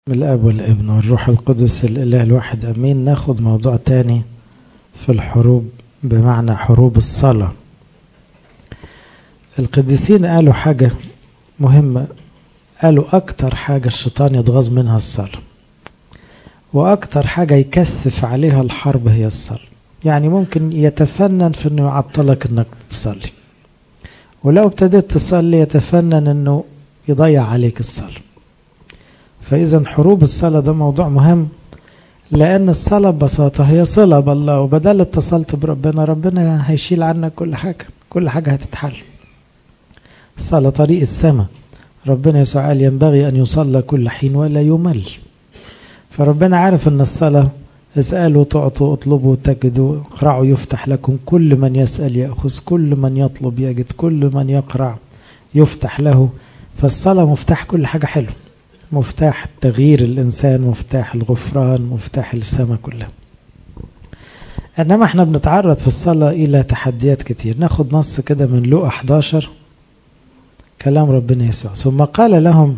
من الاب والابن والروح القدس الاله الواحد امين ناخد موضوع تاني في الحروب بمعنى حروب الصلاه القديسين قالوا حاجه مهمه قالوا اكتر حاجه الشيطان يتغاظ منها الصلاه واكتر حاجه يكثف عليها الحرب هي الصلاه يعني ممكن يتفنن في انه يعطلك انك تصلي ولو ابتديت تصلي يتفنن انه يضيع عليك الصلاه فإذا حروب الصلاة ده موضوع مهم لأن الصلاة ببساطة هي صلة بالله وبدل اتصلت بربنا ربنا هيشيل عنك كل حاجة كل حاجة هتتحل الصلاة طريق السماء ربنا يسوع قال ينبغي أن يصلى كل حين ولا يمل فربنا عارف أن الصلاة اسألوا تعطوا اطلبوا تجدوا اقرعوا يفتح لكم كل من يسأل يأخذ كل من يطلب يجد كل من يقرع يفتح له فالصلاة مفتاح كل حاجة حلوه مفتاح تغيير الإنسان مفتاح الغفران مفتاح السماء كلها إنما احنا بنتعرض في الصلاة إلى تحديات كتير ناخد نص كده من لوقا 11 كلام ربنا يسوع ثم قال لهم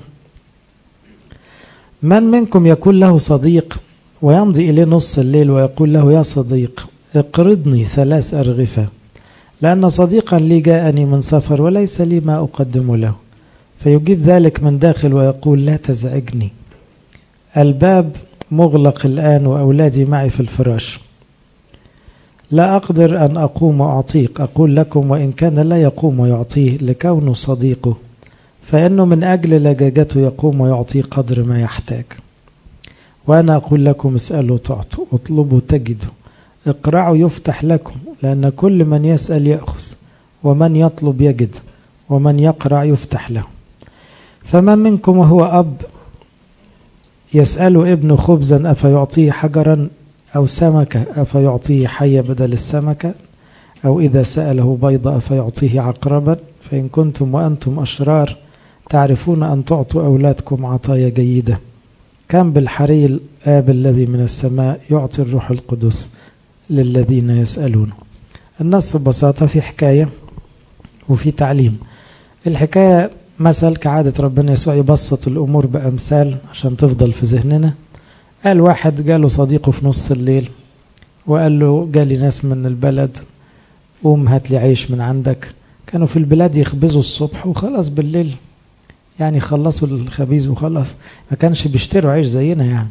من منكم يكون له صديق ويمضي إليه نص الليل ويقول له يا صديق اقرضني ثلاث أرغفة لأن صديقا لي جاءني من سفر وليس لي ما أقدم له فيجيب ذلك من داخل ويقول لا تزعجني الباب مغلق الآن وأولادي معي في الفراش لا أقدر أن أقوم وأعطيك أقول لكم وإن كان لا يقوم ويعطيه لكونه صديقه فإنه من أجل لجاجته يقوم ويعطيه قدر ما يحتاج وأنا أقول لكم اسألوا تعطوا اطلبوا تجدوا اقرعوا يفتح لكم لأن كل من يسأل يأخذ ومن يطلب يجد ومن يقرع يفتح له فمن منكم وهو أب يسأل ابن خبزا أفيعطيه حجرا أو سمكة أفيعطيه حية بدل السمكة أو إذا سأله بيضة أفيعطيه عقربا فإن كنتم وأنتم أشرار تعرفون أن تعطوا أولادكم عطايا جيدة كم بالحري الآب الذي من السماء يعطي الروح القدس للذين يسألونه النص ببساطة في حكاية وفي تعليم الحكاية مثل كعادة ربنا يسوع يبسط الأمور بأمثال عشان تفضل في ذهننا قال واحد جاله صديقه في نص الليل وقال له جالي ناس من البلد قوم هات لي عيش من عندك كانوا في البلاد يخبزوا الصبح وخلاص بالليل يعني خلصوا الخبيز وخلاص ما كانش بيشتروا عيش زينا يعني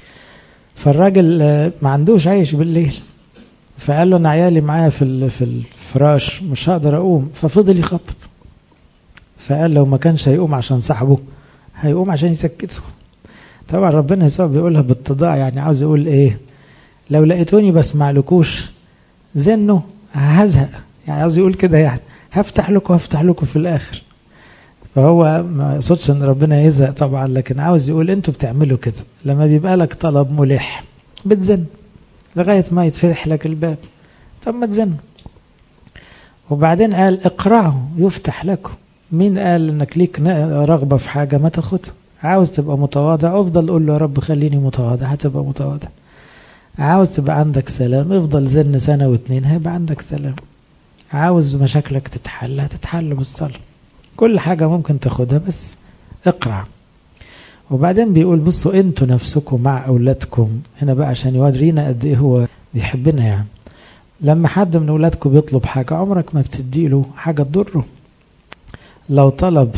فالراجل ما عندوش عيش بالليل فقال له انا عيالي معايا في في الفراش مش هقدر اقوم ففضل يخبط فقال لو ما كانش هيقوم عشان صاحبه هيقوم عشان يسكته طبعا ربنا يسوع بيقولها باتضاع يعني عاوز يقول ايه لو لقيتوني بسمع لكوش زنوا هزهق يعني عاوز يقول كده يعني هفتح لكم هفتح لكم في الاخر فهو ما يقصدش ان ربنا يزهق طبعا لكن عاوز يقول انتوا بتعملوا كده لما بيبقى لك طلب ملح بتزن لغايه ما يتفتح لك الباب طب ما تزن وبعدين قال اقرعوا يفتح لكم مين قال انك ليك رغبة في حاجة ما تاخدها عاوز تبقى متواضع افضل قول له يا رب خليني متواضع هتبقى متواضع عاوز تبقى عندك سلام افضل زن سنة واتنين هيبقى عندك سلام عاوز مشاكلك تتحل هتتحل بالصلاة كل حاجة ممكن تاخدها بس اقرع وبعدين بيقول بصوا انتوا نفسكم مع اولادكم هنا بقى عشان يورينا قد ايه هو بيحبنا يعني لما حد من اولادكم بيطلب حاجة عمرك ما بتديله حاجة تضره لو طلب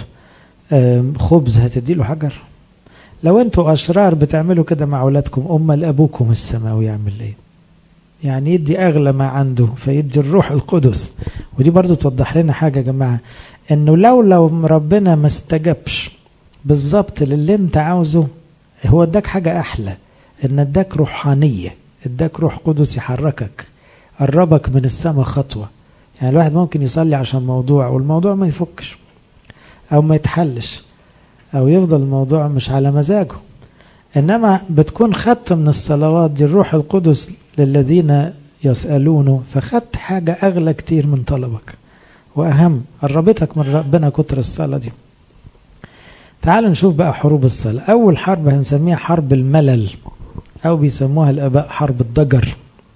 خبز هتديله حجر لو انتوا اشرار بتعملوا كده مع اولادكم امال ابوكم السماوي يعمل ايه يعني يدي اغلى ما عنده فيدي الروح القدس ودي برضو توضح لنا حاجة يا جماعة انه لو لو ربنا ما استجابش بالظبط للي انت عاوزه هو اداك حاجة احلى ان اداك روحانية اداك روح قدس يحركك قربك من السماء خطوة يعني الواحد ممكن يصلي عشان موضوع والموضوع ما يفكش او ما يتحلش او يفضل الموضوع مش على مزاجه انما بتكون خدت من الصلوات دي الروح القدس للذين يسألونه فخدت حاجة اغلى كتير من طلبك واهم قربتك من ربنا كتر الصلاة دي تعالوا نشوف بقى حروب الصلاة اول حرب هنسميها حرب الملل او بيسموها الاباء حرب الضجر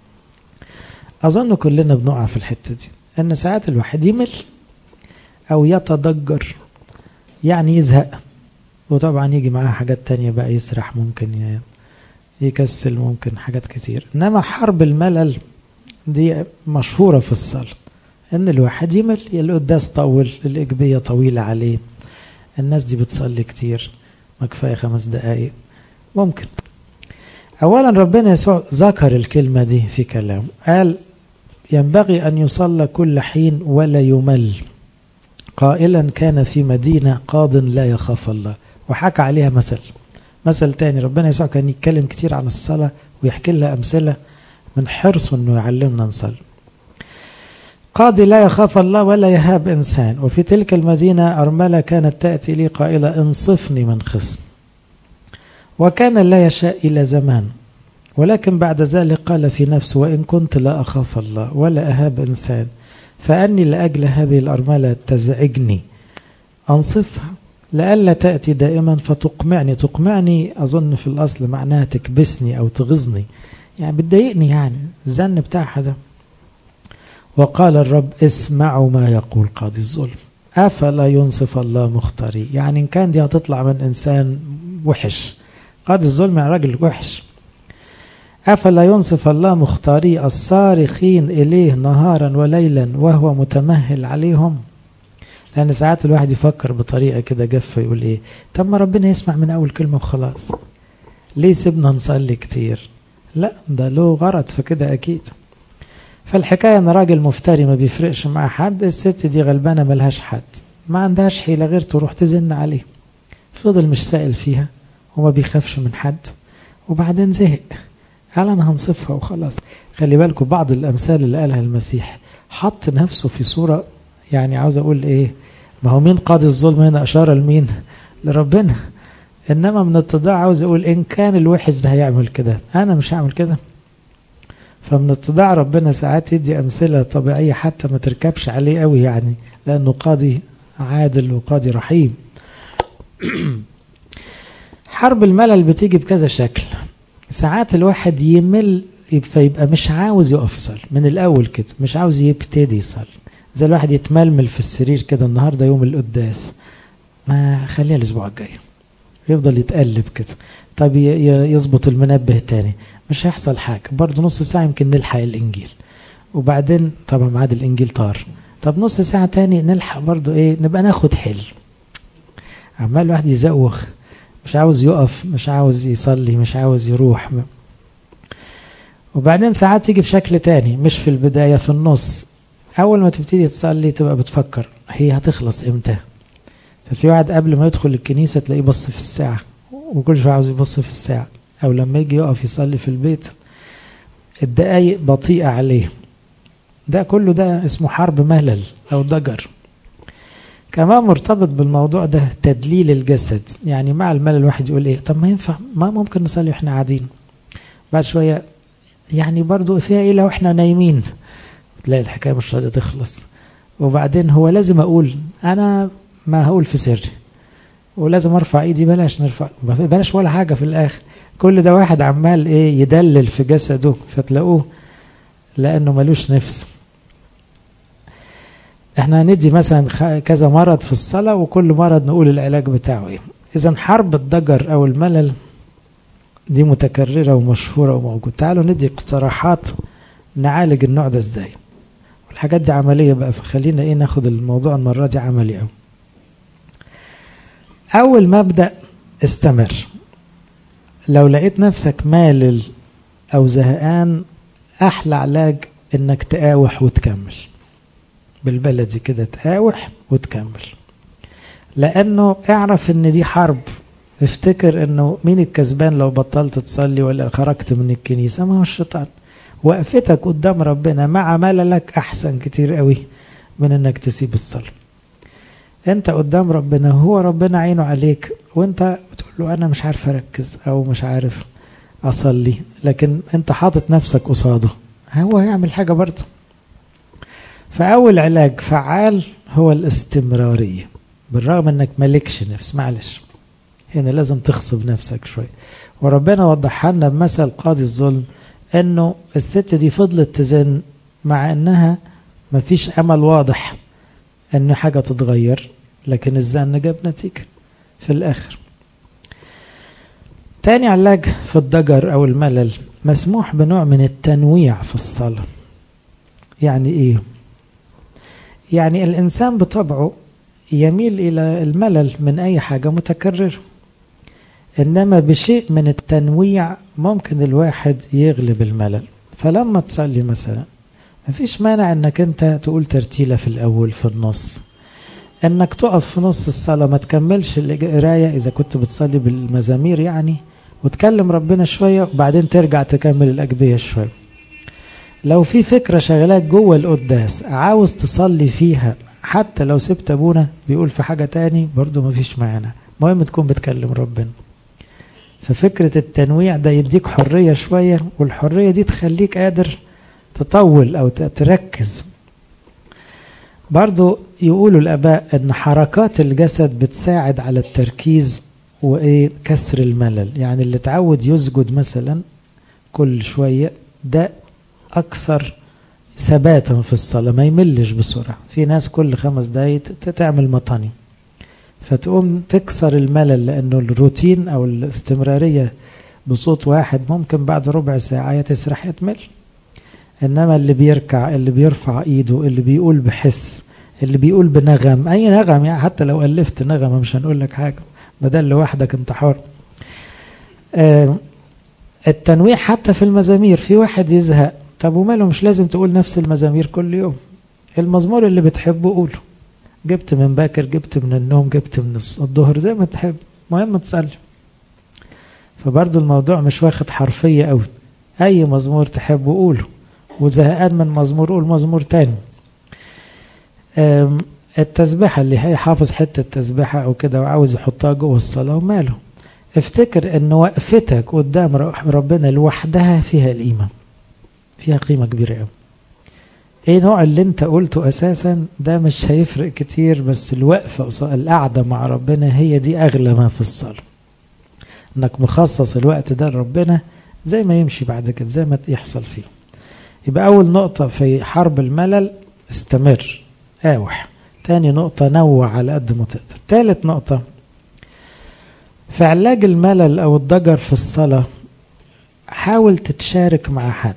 اظن كلنا بنقع في الحتة دي ان ساعات الواحد يمل او يتضجر يعني يزهق وطبعا يجي معاها حاجات تانية بقى يسرح ممكن يكسل ممكن حاجات كتير إنما حرب الملل دي مشهورة في الصلاة إن الواحد يمل القداس طول الإجبية طويلة عليه الناس دي بتصلي كتير ما كفاية خمس دقايق ممكن أولا ربنا يسوع ذكر الكلمة دي في كلامه قال ينبغي أن يصلى كل حين ولا يمل قائلا كان في مدينة قاض لا يخاف الله وحكى عليها مثل مثل تاني ربنا يسوع كان يتكلم كتير عن الصلاة ويحكي لها أمثلة من حرصه أنه يعلمنا نصلي قاضي لا يخاف الله ولا يهاب إنسان وفي تلك المدينة أرملة كانت تأتي لي قائلة انصفني من خصم وكان لا يشاء إلى زمان ولكن بعد ذلك قال في نفسه وإن كنت لا أخاف الله ولا أهاب إنسان فأني لأجل هذه الأرملة تزعجني أنصفها لئلا تأتي دائما فتقمعني تقمعني أظن في الأصل معناها تكبسني أو تغزني يعني بتضايقني يعني الزن بتاعها ده وقال الرب اسمعوا ما يقول قاضي الظلم أفلا ينصف الله مختاري يعني إن كان دي هتطلع من إنسان وحش قاضي الظلم يعني راجل وحش أفلا ينصف الله مختاري الصارخين إليه نهارا وليلا وهو متمهل عليهم لأن ساعات الواحد يفكر بطريقة كده جافة يقول إيه طب ما ربنا يسمع من أول كلمة وخلاص ليه سيبنا نصلي كتير لا ده له غرض في كده أكيد فالحكاية أن راجل مفتري ما بيفرقش مع حد الست دي غلبانة ملهاش حد ما عندهاش حيلة غير تروح تزن عليه فضل مش سائل فيها وما بيخافش من حد وبعدين زهق قال أنا هنصفها وخلاص خلي بالكم بعض الأمثال اللي قالها المسيح حط نفسه في صورة يعني عاوز أقول إيه ما هو مين قاضي الظلم هنا أشار لمين لربنا إنما من اتضاع عاوز أقول إن كان الوحش ده هيعمل كده أنا مش هعمل كده فمن اتضاع ربنا ساعات يدي أمثلة طبيعية حتى ما تركبش عليه قوي يعني لأنه قاضي عادل وقاضي رحيم حرب الملل بتيجي بكذا شكل ساعات الواحد يمل فيبقى مش عاوز يقف يصلي من الأول كده مش عاوز يبتدي يصلي زي الواحد يتململ في السرير كده النهارده يوم القداس ما خليها الأسبوع الجاي يفضل يتقلب كده طب يظبط المنبه تاني مش هيحصل حاجة برضه نص ساعة يمكن نلحق الإنجيل وبعدين طبعا ميعاد الإنجيل طار طب نص ساعة تاني نلحق برضه إيه نبقى ناخد حل عمال الواحد يزوخ مش عاوز يقف مش عاوز يصلي مش عاوز يروح وبعدين ساعات تيجي بشكل تاني مش في البداية في النص أول ما تبتدي تصلي تبقى بتفكر هي هتخلص إمتى ففي واحد قبل ما يدخل الكنيسة تلاقيه بص في الساعة وكل شوية عاوز يبص في الساعة أو لما يجي يقف يصلي في البيت الدقايق بطيئة عليه ده كله ده اسمه حرب ملل أو ضجر كمان مرتبط بالموضوع ده تدليل الجسد يعني مع الملل الواحد يقول ايه طب ما ينفع ما ممكن نصلي واحنا قاعدين بعد شوية يعني برضو فيها ايه لو احنا نايمين تلاقي الحكاية مش راضية تخلص وبعدين هو لازم اقول انا ما هقول في سري ولازم ارفع ايدي بلاش نرفع بلاش ولا حاجة في الاخر كل ده واحد عمال ايه يدلل في جسده فتلاقوه لانه ملوش نفس احنا هندي مثلا كذا مرض في الصلاة وكل مرض نقول العلاج بتاعه ايه اذا حرب الضجر او الملل دي متكررة ومشهورة وموجودة تعالوا ندي اقتراحات نعالج النوع ده ازاي والحاجات دي عملية بقى فخلينا ايه ناخد الموضوع المرة دي عملي قوي اول مبدأ استمر لو لقيت نفسك مالل او زهقان احلى علاج انك تقاوح وتكمل بالبلدي كده تقاوح وتكمل لانه اعرف ان دي حرب افتكر انه مين الكسبان لو بطلت تصلي ولا خرجت من الكنيسه ما هو الشيطان وقفتك قدام ربنا مع مللك احسن كتير قوي من انك تسيب الصلاه انت قدام ربنا هو ربنا عينه عليك وانت بتقول له انا مش عارف اركز او مش عارف اصلي لكن انت حاطط نفسك قصاده هو هيعمل حاجه برضه فأول علاج فعال هو الاستمرارية بالرغم انك مالكش نفس معلش هنا لازم تخصب نفسك شوية وربنا وضحها لنا بمثل قاضي الظلم انه الست دي فضلت تزن مع انها مفيش امل واضح ان حاجة تتغير لكن الزن جاب نتيجة في الاخر تاني علاج في الضجر أو الملل مسموح بنوع من التنويع في الصلاة يعني إيه؟ يعني الإنسان بطبعه يميل إلى الملل من أي حاجة متكررة إنما بشيء من التنويع ممكن الواحد يغلب الملل فلما تصلي مثلا مفيش مانع انك انت تقول ترتيلة في الاول في النص انك تقف في نص الصلاة ما تكملش القراية اذا كنت بتصلي بالمزامير يعني وتكلم ربنا شوية وبعدين ترجع تكمل الاجبية شوية لو في فكرة شغلاك جوه القداس عاوز تصلي فيها حتى لو سبت ابونا بيقول في حاجة تاني برضو مفيش معنى مهم تكون بتكلم ربنا ففكرة التنويع ده يديك حرية شوية والحرية دي تخليك قادر تطول أو تركز برضو يقولوا الآباء أن حركات الجسد بتساعد على التركيز وإيه كسر الملل يعني اللي تعود يسجد مثلا كل شوية ده أكثر ثباتا في الصلاة ما يملش بسرعة في ناس كل خمس دقايق تعمل مطاني فتقوم تكسر الملل لأنه الروتين أو الاستمرارية بصوت واحد ممكن بعد ربع ساعة تسرح يتمل إنما اللي بيركع اللي بيرفع إيده اللي بيقول بحس اللي بيقول بنغم أي نغم يعني حتى لو ألفت نغمة مش هنقول لك حاجة بدل لوحدك أنت حر آه التنويع حتى في المزامير في واحد يزهق طب وماله مش لازم تقول نفس المزامير كل يوم المزمور اللي بتحبه قوله جبت من باكر جبت من النوم جبت من الظهر زي ما تحب مهم تصلي فبرضو الموضوع مش واخد حرفية قوي أي مزمور تحبه قوله وزهقان من مزمور قول مزمور تاني التسبيحة اللي هي حافظ حتة تسبيحة أو كده وعاوز يحطها جوه الصلاة وماله افتكر ان وقفتك قدام ربنا لوحدها فيها القيمة فيها قيمة كبيرة قوي ايه نوع اللي انت قلته اساسا ده مش هيفرق كتير بس الوقفة القعدة مع ربنا هي دي اغلى ما في الصلاة انك مخصص الوقت ده لربنا زي ما يمشي بعد كده زي ما يحصل فيه يبقى اول نقطة في حرب الملل استمر اوح تاني نقطة نوع على قد ما تقدر تالت نقطة في علاج الملل او الضجر في الصلاة حاول تتشارك مع حد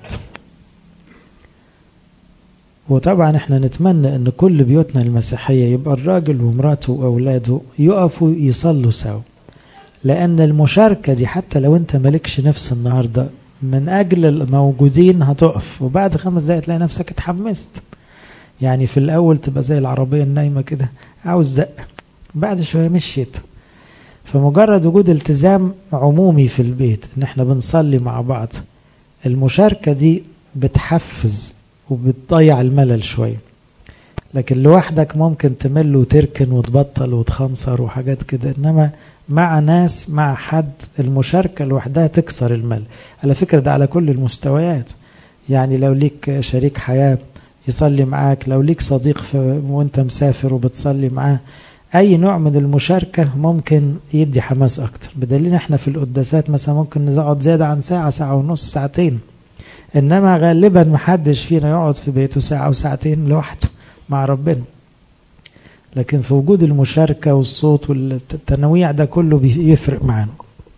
وطبعا احنا نتمنى ان كل بيوتنا المسيحية يبقى الراجل ومراته واولاده يقفوا يصلوا سوا لان المشاركة دي حتى لو انت مالكش نفس النهاردة من اجل الموجودين هتقف وبعد خمس دقايق تلاقي نفسك اتحمست يعني في الاول تبقى زي العربية النايمة كده عاوز زق بعد شوية مشيت فمجرد وجود التزام عمومي في البيت ان احنا بنصلي مع بعض المشاركة دي بتحفز وبتضيع الملل شوية لكن لوحدك ممكن تمل وتركن وتبطل وتخنصر وحاجات كده انما مع ناس مع حد المشاركة لوحدها تكسر الملل على فكرة ده على كل المستويات يعني لو ليك شريك حياة يصلي معاك لو ليك صديق وانت مسافر وبتصلي معاه اي نوع من المشاركة ممكن يدي حماس اكتر بدليل احنا في القداسات مثلا ممكن نقعد زيادة عن ساعة ساعة ونص ساعتين انما غالبا محدش فينا يقعد في بيته ساعة وساعتين لوحده مع ربنا لكن في وجود المشاركة والصوت والتنويع ده كله بيفرق معانا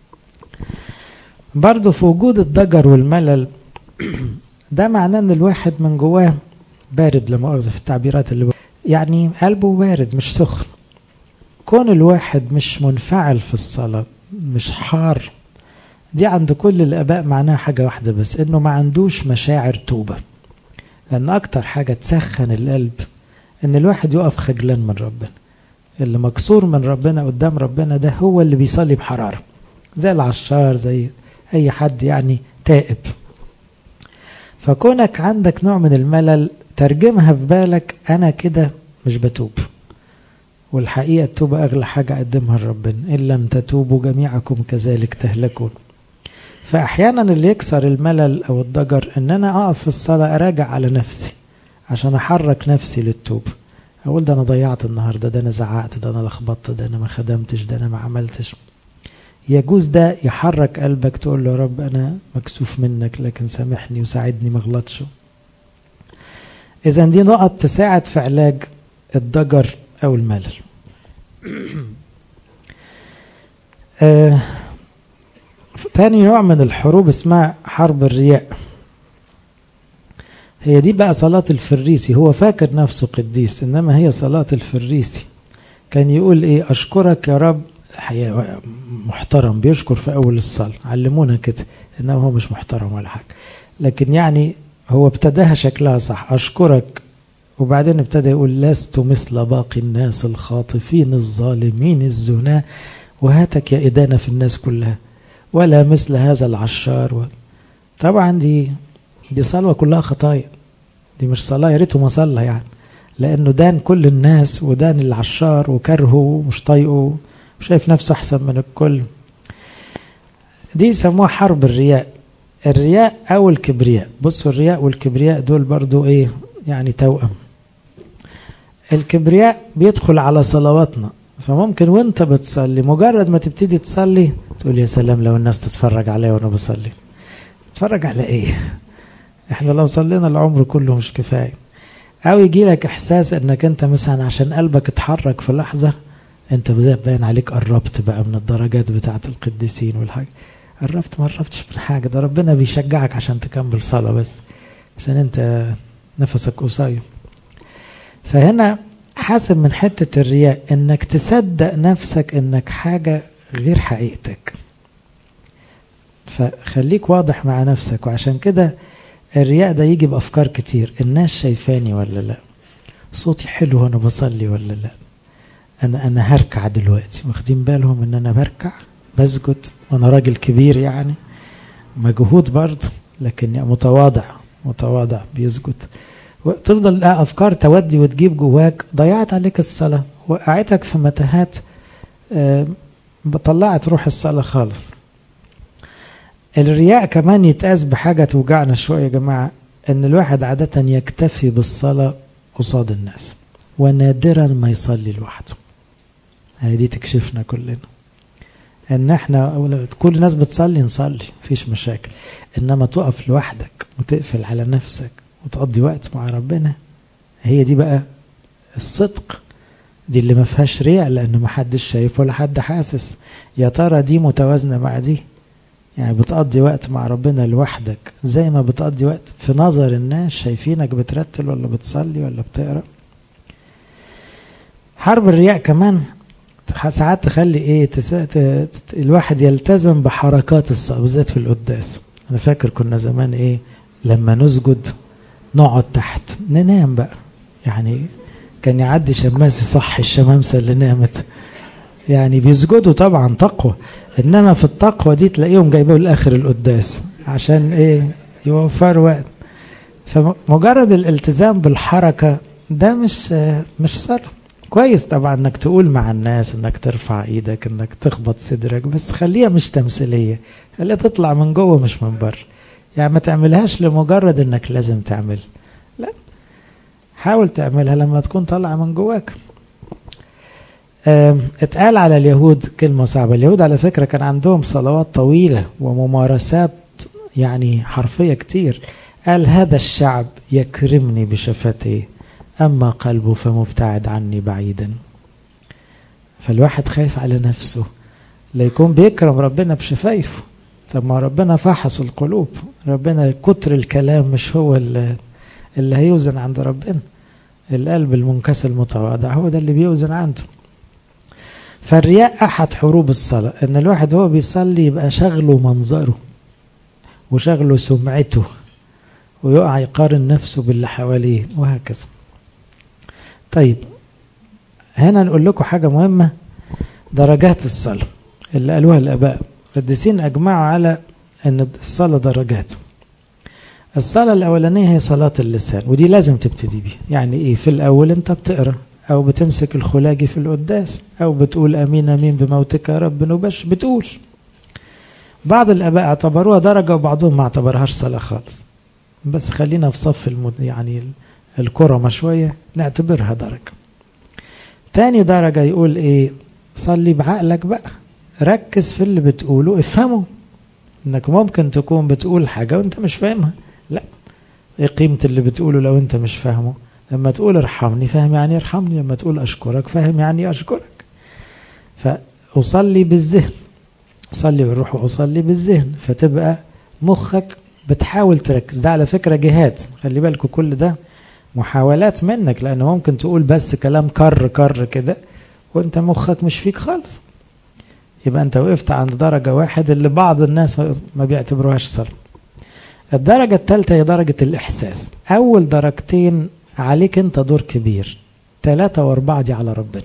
برضه في وجود الضجر والملل ده معناه ان الواحد من جواه بارد لما أخذ في التعبيرات اللي يعني قلبه بارد مش سخن كون الواحد مش منفعل في الصلاة مش حار دي عند كل الآباء معناها حاجة واحدة بس إنه ما عندوش مشاعر توبة لأن أكتر حاجة تسخن القلب إن الواحد يقف خجلان من ربنا اللي مكسور من ربنا قدام ربنا ده هو اللي بيصلي بحرارة زي العشار زي أي حد يعني تائب فكونك عندك نوع من الملل ترجمها في بالك أنا كده مش بتوب والحقيقة التوبة أغلى حاجة أقدمها لربنا إن لم تتوبوا جميعكم كذلك تهلكون فأحيانا اللي يكسر الملل أو الضجر إن أنا أقف في الصلاة أراجع على نفسي عشان أحرك نفسي للتوب أقول ده أنا ضيعت النهاردة ده أنا زعقت ده أنا لخبطت ده أنا ما خدمتش ده أنا ما عملتش يجوز ده يحرك قلبك تقول له يا رب أنا مكسوف منك لكن سامحني وساعدني ما اغلطش إذا دي نقط تساعد في علاج الضجر أو الملل تاني نوع من الحروب اسمها حرب الرياء هي دي بقى صلاة الفريسي هو فاكر نفسه قديس إنما هي صلاة الفريسي كان يقول إيه أشكرك يا رب محترم بيشكر في أول الصلاة علمونا كده إنما هو مش محترم ولا حاجة لكن يعني هو ابتداها شكلها صح أشكرك وبعدين ابتدى يقول لست مثل باقي الناس الخاطفين الظالمين الزنا وهاتك يا إدانة في الناس كلها ولا مثل هذا العشار و... طبعا دي دي صلوة كلها خطايا دي مش صلاة يا ريته ما صلى يعني لأنه دان كل الناس ودان العشار وكرهه ومش طايقه وشايف نفسه أحسن من الكل دي يسموها حرب الرياء الرياء أو الكبرياء بصوا الرياء والكبرياء دول برضو إيه يعني توأم الكبرياء بيدخل على صلواتنا فممكن وانت بتصلي مجرد ما تبتدي تصلي تقول يا سلام لو الناس تتفرج عليا وانا بصلي تتفرج على ايه احنا لو صلينا العمر كله مش كفايه او يجي لك احساس انك انت مثلا عشان قلبك اتحرك في لحظه انت باين عليك قربت بقى من الدرجات بتاعه القديسين والحاجه قربت ما قربتش من حاجه ده ربنا بيشجعك عشان تكمل صلاه بس عشان انت نفسك قصير فهنا حاسب من حتة الرياء انك تصدق نفسك انك حاجة غير حقيقتك فخليك واضح مع نفسك وعشان كده الرياء ده يجي بأفكار كتير الناس شايفاني ولا لا صوتي حلو وانا بصلي ولا لا انا انا هركع دلوقتي واخدين بالهم ان انا بركع بسجد وانا راجل كبير يعني مجهود برضه لكن متواضع متواضع بيسجد وتفضل افكار تودي وتجيب جواك ضيعت عليك الصلاه وقعتك في متاهات طلعت روح الصلاه خالص الرياء كمان يتقاس بحاجه توجعنا شويه يا جماعه ان الواحد عاده يكتفي بالصلاه قصاد الناس ونادرا ما يصلي لوحده هي دي تكشفنا كلنا ان احنا كل الناس بتصلي نصلي مفيش مشاكل انما تقف لوحدك وتقفل على نفسك وتقضي وقت مع ربنا هي دي بقى الصدق دي اللي ما فيهاش رياء لان ما حدش شايف ولا حد حاسس يا ترى دي متوازنه مع دي يعني بتقضي وقت مع ربنا لوحدك زي ما بتقضي وقت في نظر الناس شايفينك بترتل ولا بتصلي ولا بتقرا حرب الرياء كمان ساعات تخلي ايه تس... ت... الواحد يلتزم بحركات الصلاه بالذات في القداس انا فاكر كنا زمان ايه لما نسجد نقعد تحت ننام بقى يعني كان يعدي شماس يصحي الشمامسه اللي نامت يعني بيسجدوا طبعا تقوى انما في التقوى دي تلاقيهم جايبوا لاخر القداس عشان ايه يوفروا وقت فمجرد الالتزام بالحركه ده مش مش صلاه كويس طبعا انك تقول مع الناس انك ترفع ايدك انك تخبط صدرك بس خليها مش تمثيليه خليها تطلع من جوه مش من بره يعني ما تعملهاش لمجرد انك لازم تعمل لا حاول تعملها لما تكون طالعه من جواك اتقال على اليهود كلمة صعبة اليهود على فكرة كان عندهم صلوات طويلة وممارسات يعني حرفية كتير قال هذا الشعب يكرمني بشفتيه أما قلبه فمبتعد عني بعيدا فالواحد خايف على نفسه لا يكون بيكرم ربنا بشفايفه طب ما ربنا فحص القلوب ربنا كتر الكلام مش هو اللي, اللي هيوزن عند ربنا القلب المنكسر المتواضع هو ده اللي بيوزن عنده فالرياء أحد حروب الصلاة إن الواحد هو بيصلي يبقى شغله منظره وشغله سمعته ويقع يقارن نفسه باللي حواليه وهكذا طيب هنا نقول لكم حاجة مهمة درجات الصلاة اللي قالوها الآباء القديسين أجمعوا على أن الصلاة درجات الصلاة الأولانية هي صلاة اللسان ودي لازم تبتدي بيها يعني إيه في الأول أنت بتقرأ أو بتمسك الخلاجي في القداس أو بتقول أمين أمين بموتك يا رب نبش بتقول بعض الآباء اعتبروها درجة وبعضهم ما اعتبرهاش صلاة خالص بس خلينا في صف المد... يعني الكرمة شوية نعتبرها درجة تاني درجة يقول إيه صلي بعقلك بقى ركز في اللي بتقوله افهمه انك ممكن تكون بتقول حاجة وانت مش فاهمها لا ايه قيمة اللي بتقوله لو انت مش فاهمه لما تقول ارحمني فاهم يعني ارحمني لما تقول اشكرك فاهم يعني اشكرك فاصلي بالذهن صلي بالروح وصلي بالذهن فتبقى مخك بتحاول تركز ده على فكرة جهاد خلي بالكوا كل ده محاولات منك لأنه ممكن تقول بس كلام كر كر كده وانت مخك مش فيك خالص يبقى انت وقفت عند درجة واحد اللي بعض الناس ما بيعتبروهاش صلاة الدرجة الثالثة هي درجة الإحساس أول درجتين عليك أنت دور كبير ثلاثة وأربعة دي على ربنا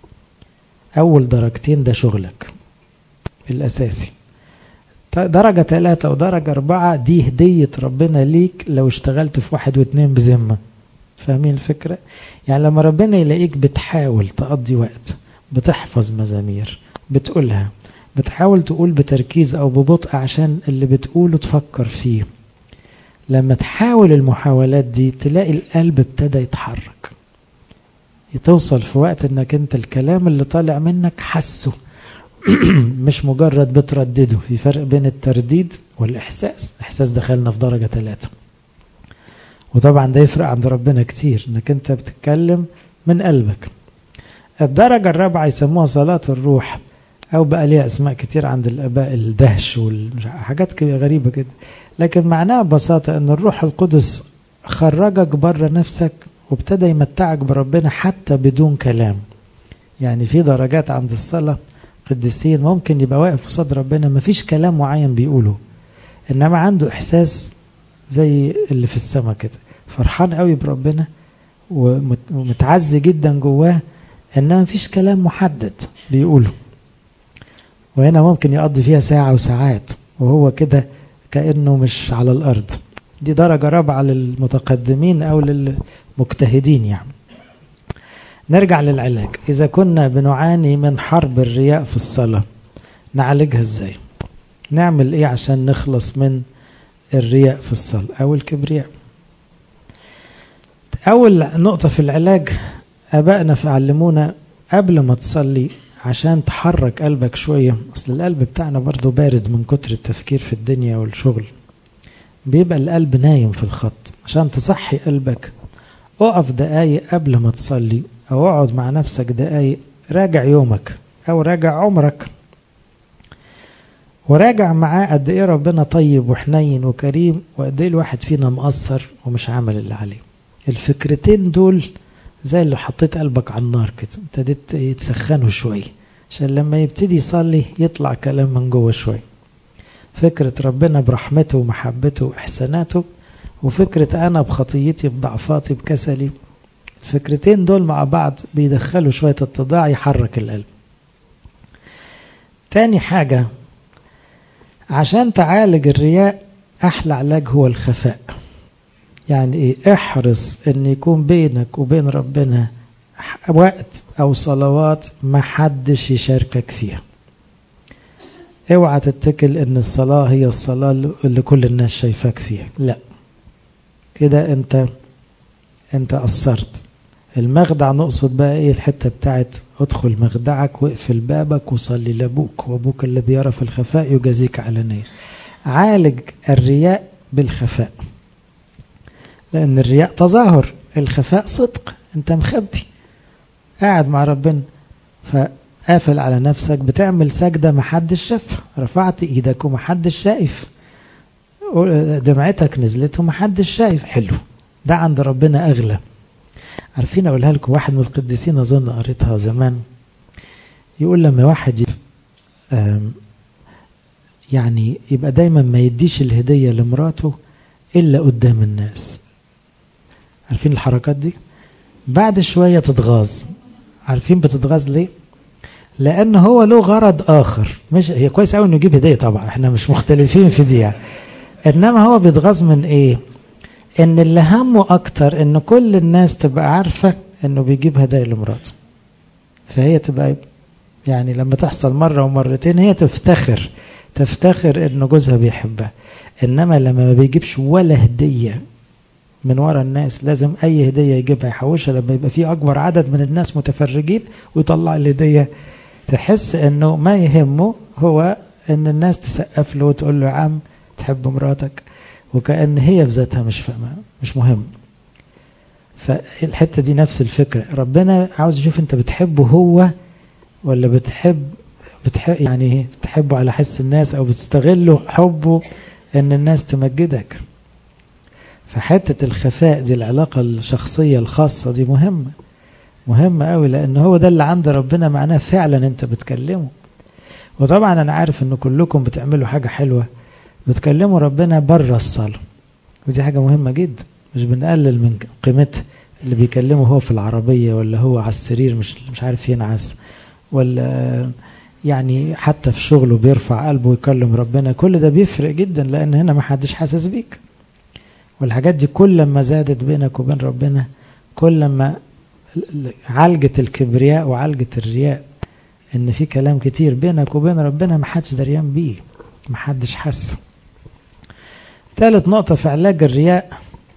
أول درجتين ده شغلك الأساسي درجة ثلاثة ودرجة أربعة دي هدية ربنا ليك لو اشتغلت في واحد واثنين بذمة فاهمين الفكرة؟ يعني لما ربنا يلاقيك بتحاول تقضي وقت بتحفظ مزامير بتقولها بتحاول تقول بتركيز أو ببطء عشان اللي بتقوله تفكر فيه لما تحاول المحاولات دي تلاقي القلب ابتدى يتحرك توصل في وقت انك انت الكلام اللي طالع منك حسه مش مجرد بتردده في فرق بين الترديد والإحساس إحساس دخلنا في درجة ثلاثة وطبعا ده يفرق عند ربنا كتير انك انت بتتكلم من قلبك الدرجة الرابعة يسموها صلاة الروح أو بقى ليها أسماء كتير عند الآباء الدهش وحاجات غريبة كده لكن معناها ببساطة أن الروح القدس خرجك بره نفسك وابتدى يمتعك بربنا حتى بدون كلام يعني في درجات عند الصلاة قديسين ممكن يبقى واقف قصاد ربنا مفيش كلام معين بيقوله إنما عنده إحساس زي اللي في السماء كده فرحان قوي بربنا ومتعزي جدا جواه إنما مفيش كلام محدد بيقوله وهنا ممكن يقضي فيها ساعة وساعات وهو كده كأنه مش على الأرض دي درجة رابعة للمتقدمين أو للمجتهدين يعني نرجع للعلاج إذا كنا بنعاني من حرب الرياء في الصلاة نعالجها إزاي نعمل إيه عشان نخلص من الرياء في الصلاة أو الكبرياء أول نقطة في العلاج أبائنا فعلمونا قبل ما تصلي عشان تحرك قلبك شوية أصل القلب بتاعنا برضو بارد من كتر التفكير في الدنيا والشغل بيبقى القلب نايم في الخط عشان تصحي قلبك اقف دقايق قبل ما تصلي أو اقعد مع نفسك دقايق راجع يومك أو راجع عمرك وراجع معاه قد إيه ربنا طيب وحنين وكريم وقد إيه الواحد فينا مقصر ومش عامل اللي عليه الفكرتين دول زي اللي حطيت قلبك على النار كده ابتديت يتسخنوا شوية عشان لما يبتدي يصلي يطلع كلام من جوه شوية فكرة ربنا برحمته ومحبته وإحساناته وفكرة أنا بخطيتي بضعفاتي بكسلي الفكرتين دول مع بعض بيدخلوا شوية اتضاع يحرك القلب تاني حاجة عشان تعالج الرياء أحلى علاج هو الخفاء يعني ايه احرص ان يكون بينك وبين ربنا وقت او صلوات ما حدش يشاركك فيها اوعى تتكل ان الصلاة هي الصلاة اللي كل الناس شايفاك فيها لا كده انت انت قصرت المخدع نقصد بقى ايه الحتة بتاعت ادخل مخدعك واقفل بابك وصلي لابوك وابوك الذي يرى في الخفاء يجازيك علانية عالج الرياء بالخفاء لأن الرياء تظاهر الخفاء صدق أنت مخبي قاعد مع ربنا فقافل على نفسك بتعمل سجدة محدش شافها رفعت إيدك ومحدش شايف دمعتك نزلت ومحدش شايف حلو ده عند ربنا أغلى عارفين أقولها لكم واحد من القديسين أظن قريتها زمان يقول لما واحد يبقى يعني يبقى دايما ما يديش الهدية لمراته إلا قدام الناس عارفين الحركات دي بعد شوية تتغاظ عارفين بتتغاظ ليه لأن هو له غرض آخر مش هي كويس قوي إنه يجيب هدية طبعا إحنا مش مختلفين في دي يعني. إنما هو بيتغاظ من إيه إن اللي همه أكتر إن كل الناس تبقى عارفة إنه بيجيب هدايا لمراته فهي تبقى يعني لما تحصل مرة ومرتين هي تفتخر تفتخر إنه جوزها بيحبها إنما لما ما بيجيبش ولا هدية من ورا الناس لازم اي هديه يجيبها يحوشها لما يبقى في اكبر عدد من الناس متفرجين ويطلع الهديه تحس انه ما يهمه هو ان الناس تسقف له وتقول له يا عم تحب مراتك وكأن هي بذاتها مش فاهمة مش مهم فالحتة دي نفس الفكرة ربنا عاوز يشوف انت بتحبه هو ولا بتحب بتحب يعني بتحبه على حس الناس او بتستغله حبه ان الناس تمجدك فحتة الخفاء دي العلاقة الشخصية الخاصة دي مهمة مهمة قوي لان هو ده اللي عند ربنا معناه فعلا انت بتكلمه وطبعا انا عارف ان كلكم بتعملوا حاجة حلوة بتكلموا ربنا بره الصلاة ودي حاجة مهمة جدا مش بنقلل من قيمتها اللي بيكلمه هو في العربية ولا هو على السرير مش مش عارف ينعس ولا يعني حتى في شغله بيرفع قلبه ويكلم ربنا كل ده بيفرق جدا لان هنا ما حدش حاسس بيك والحاجات دي كل ما زادت بينك وبين ربنا كل ما عالجت الكبرياء وعالجت الرياء ان في كلام كتير بينك وبين ربنا ما حدش دريان بيه ما حدش حاسه ثالث نقطة في علاج الرياء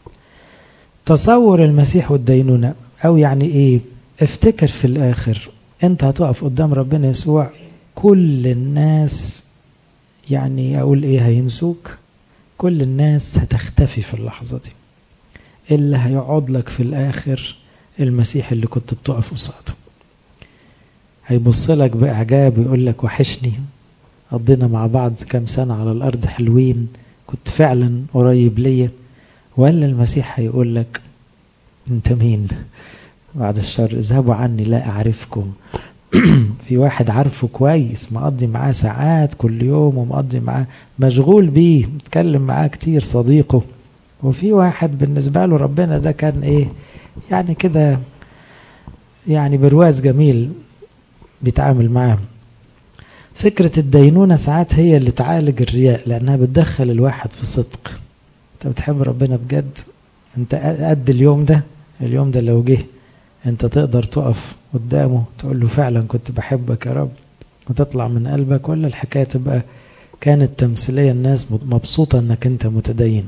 تصور المسيح والدينونة أو يعني إيه افتكر في الآخر أنت هتقف قدام ربنا يسوع كل الناس يعني أقول إيه هينسوك كل الناس هتختفي في اللحظة دي اللي هيقعد لك في الآخر المسيح اللي كنت بتقف قصاده هيبص لك بإعجاب ويقول لك وحشني قضينا مع بعض كام سنة على الأرض حلوين كنت فعلا قريب ليا ولا المسيح هيقول لك انت مين بعد الشر اذهبوا عني لا اعرفكم في واحد عارفه كويس مقضي معاه ساعات كل يوم ومقضي معاه مشغول بيه متكلم معاه كتير صديقه وفي واحد بالنسبة له ربنا ده كان ايه يعني كده يعني برواز جميل بيتعامل معاه فكرة الدينونة ساعات هي اللي تعالج الرياء لأنها بتدخل الواحد في صدق أنت بتحب ربنا بجد أنت قد اليوم ده اليوم ده لو جه أنت تقدر تقف قدامه تقول له فعلا كنت بحبك يا رب وتطلع من قلبك ولا الحكاية تبقى كانت تمثيلية الناس مبسوطة أنك أنت متدين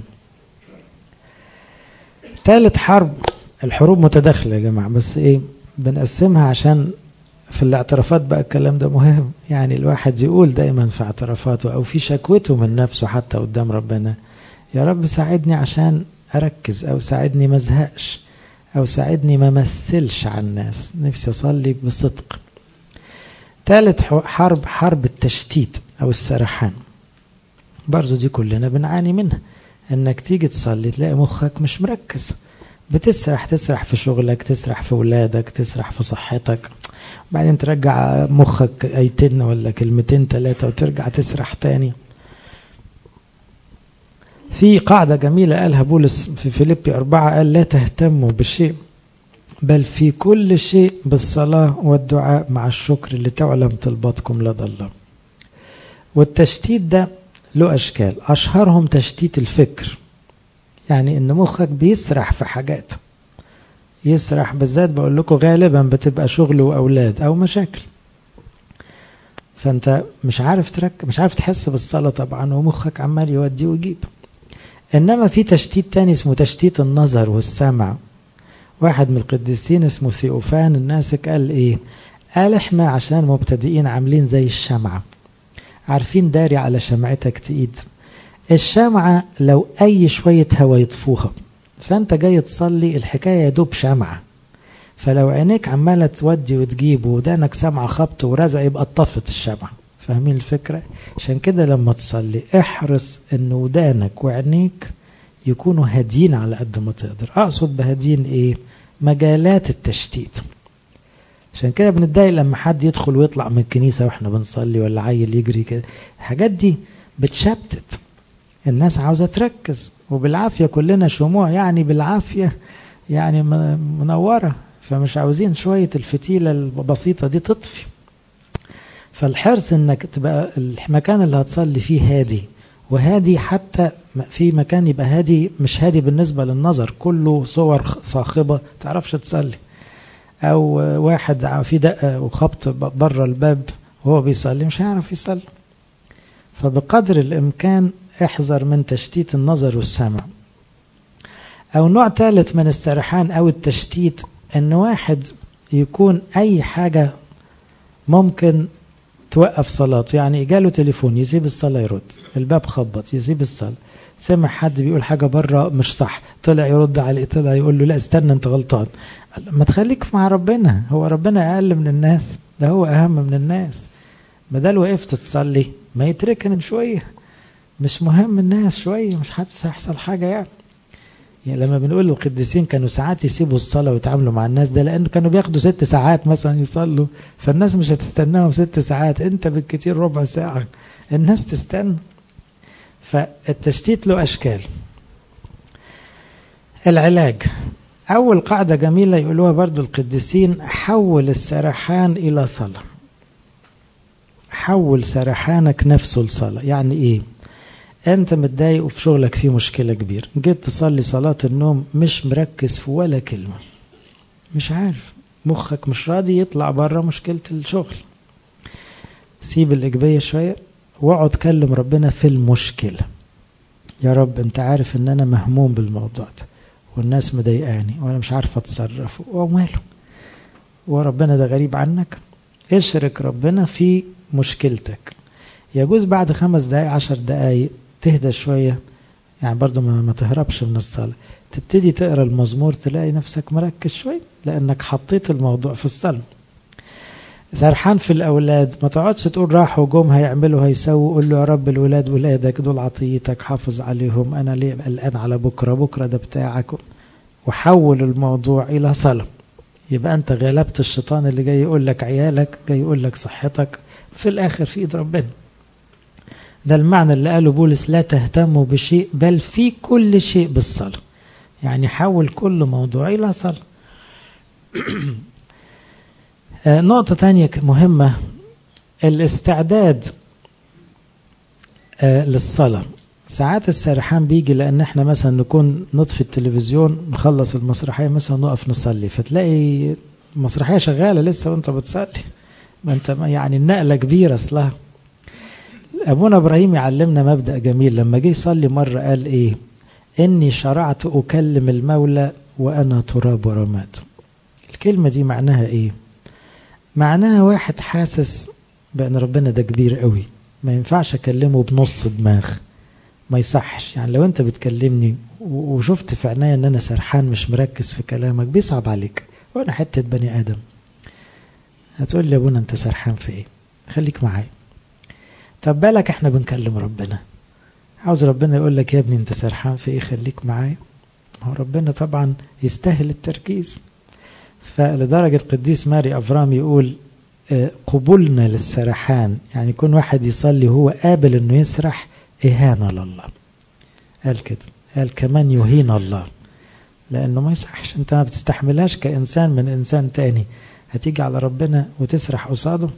ثالث حرب الحروب متداخلة يا جماعة بس إيه بنقسمها عشان في الاعترافات بقى الكلام ده مهم يعني الواحد يقول دايما في اعترافاته او في شكوته من نفسه حتى قدام ربنا يا رب ساعدني عشان اركز او ساعدني ما ازهقش او ساعدني ما مثلش على الناس نفسي اصلي بصدق ثالث حرب حرب التشتيت او السرحان برضو دي كلنا بنعاني منها انك تيجي تصلي تلاقي مخك مش مركز بتسرح تسرح في شغلك تسرح في ولادك تسرح في صحتك بعدين ترجع مخك ايتين ولا كلمتين ثلاثة وترجع تسرح تاني في قاعدة جميلة قالها بولس في فيليبي أربعة قال لا تهتموا بشيء بل في كل شيء بالصلاة والدعاء مع الشكر لتعلم طلباتكم لدى الله والتشتيت ده له أشكال أشهرهم تشتيت الفكر يعني إن مخك بيسرح في حاجات يسرح بالذات بقول لكم غالبا بتبقى شغل واولاد او مشاكل فانت مش عارف ترك مش عارف تحس بالصلاه طبعا ومخك عمال يودي ويجيب انما في تشتيت تاني اسمه تشتيت النظر والسمع واحد من القديسين اسمه ثيوفان الناسك قال ايه قال احنا عشان مبتدئين عاملين زي الشمعة عارفين داري على شمعتك تقيد الشمعة لو اي شوية هوا يطفوها فانت جاي تصلي الحكايه يا دوب شمعه فلو عينيك عماله تودي وتجيب ودانك سامعه خبط ورزع يبقى اتطفت الشمعه فاهمين الفكره عشان كده لما تصلي احرص ان ودانك وعينيك يكونوا هاديين على قد ما تقدر اقصد بهاديين ايه مجالات التشتيت عشان كده بنتضايق لما حد يدخل ويطلع من الكنيسه واحنا بنصلي ولا عيل يجري كده الحاجات دي بتشتت الناس عاوزه تركز وبالعافيه كلنا شموع يعني بالعافيه يعني منوره فمش عاوزين شويه الفتيله البسيطه دي تطفي فالحرص انك تبقى المكان اللي هتصلي فيه هادي وهادي حتى في مكان يبقى هادي مش هادي بالنسبه للنظر كله صور صاخبه تعرفش تصلي او واحد في دقه وخبط بره الباب وهو بيصلي مش هيعرف يصلي فبقدر الامكان احذر من تشتيت النظر والسمع او نوع ثالث من السرحان او التشتيت ان واحد يكون اي حاجه ممكن توقف صلاته يعني جاله تليفون يسيب الصلاه يرد الباب خبط يسيب الصلاه سمع حد بيقول حاجه بره مش صح طلع يرد عليه طلع يقول له لا استنى انت غلطان ما تخليك مع ربنا هو ربنا اقل من الناس ده هو اهم من الناس بدل وقفت تصلي ما يتركن شوية مش مهم الناس شوية مش هيحصل حاجة يعني يعني لما بنقول القديسين كانوا ساعات يسيبوا الصلاة ويتعاملوا مع الناس ده لأنه كانوا بياخدوا ست ساعات مثلا يصلوا فالناس مش هتستناهم ست ساعات أنت بالكتير ربع ساعة الناس تستنى فالتشتيت له أشكال العلاج أول قاعدة جميلة يقولوها برضو القديسين حول السرحان إلى صلاة حول سرحانك نفسه لصلاة يعني إيه أنت متضايق وفي شغلك فيه مشكلة كبيرة جيت تصلي صلاة النوم مش مركز في ولا كلمة مش عارف مخك مش راضي يطلع بره مشكلة الشغل سيب الإيجابية شوية واقعد كلم ربنا في المشكلة يا رب انت عارف ان انا مهموم بالموضوع ده والناس مضايقاني وانا مش عارف اتصرف وماله وربنا ده غريب عنك اشرك ربنا في مشكلتك يجوز بعد خمس دقايق عشر دقايق تهدى شوية يعني برضو ما, ما تهربش من الصلاة تبتدي تقرا المزمور تلاقي نفسك مركز شوية لأنك حطيت الموضوع في الصلاة سرحان في الأولاد ما تقعدش تقول راحوا جم هيعملوا هيسووا قول له يا رب الولاد ولادك دول عطيتك حافظ عليهم أنا ليه قلقان على بكرة بكرة ده بتاعك وحول الموضوع إلى صلاة يبقى أنت غلبت الشيطان اللي جاي يقول لك عيالك جاي يقول لك صحتك في الآخر في إيد ربنا ده المعنى اللي قاله بولس لا تهتموا بشيء بل في كل شيء بالصلاة يعني حول كل موضوع إلى صلاة نقطة تانية مهمة الاستعداد للصلاة ساعات السرحان بيجي لأن احنا مثلا نكون نطفي التلفزيون نخلص المسرحية مثلا نقف نصلي فتلاقي المسرحية شغالة لسه وانت بتصلي ما انت يعني النقلة كبيرة اصلها أبونا إبراهيم يعلمنا مبدأ جميل لما جه يصلي مرة قال إيه إني شرعت أكلم المولى وأنا تراب ورماد الكلمة دي معناها إيه معناها واحد حاسس بأن ربنا ده كبير قوي ما ينفعش أكلمه بنص دماغ ما يصحش يعني لو أنت بتكلمني وشفت في عينيا أن أنا سرحان مش مركز في كلامك بيصعب عليك وأنا حتة بني آدم هتقول لي يا ابونا أنت سرحان في إيه خليك معايا طب بالك احنا بنكلم ربنا عاوز ربنا يقول لك يا ابني انت سرحان في ايه خليك معايا ما هو ربنا طبعا يستاهل التركيز فلدرجة القديس ماري أفرام يقول قبولنا للسرحان يعني يكون واحد يصلي وهو قابل انه يسرح إهانة لله قال كده قال كمان يهين الله لأنه ما يصحش أنت ما بتستحملهاش كإنسان من إنسان تاني هتيجي على ربنا وتسرح قصاده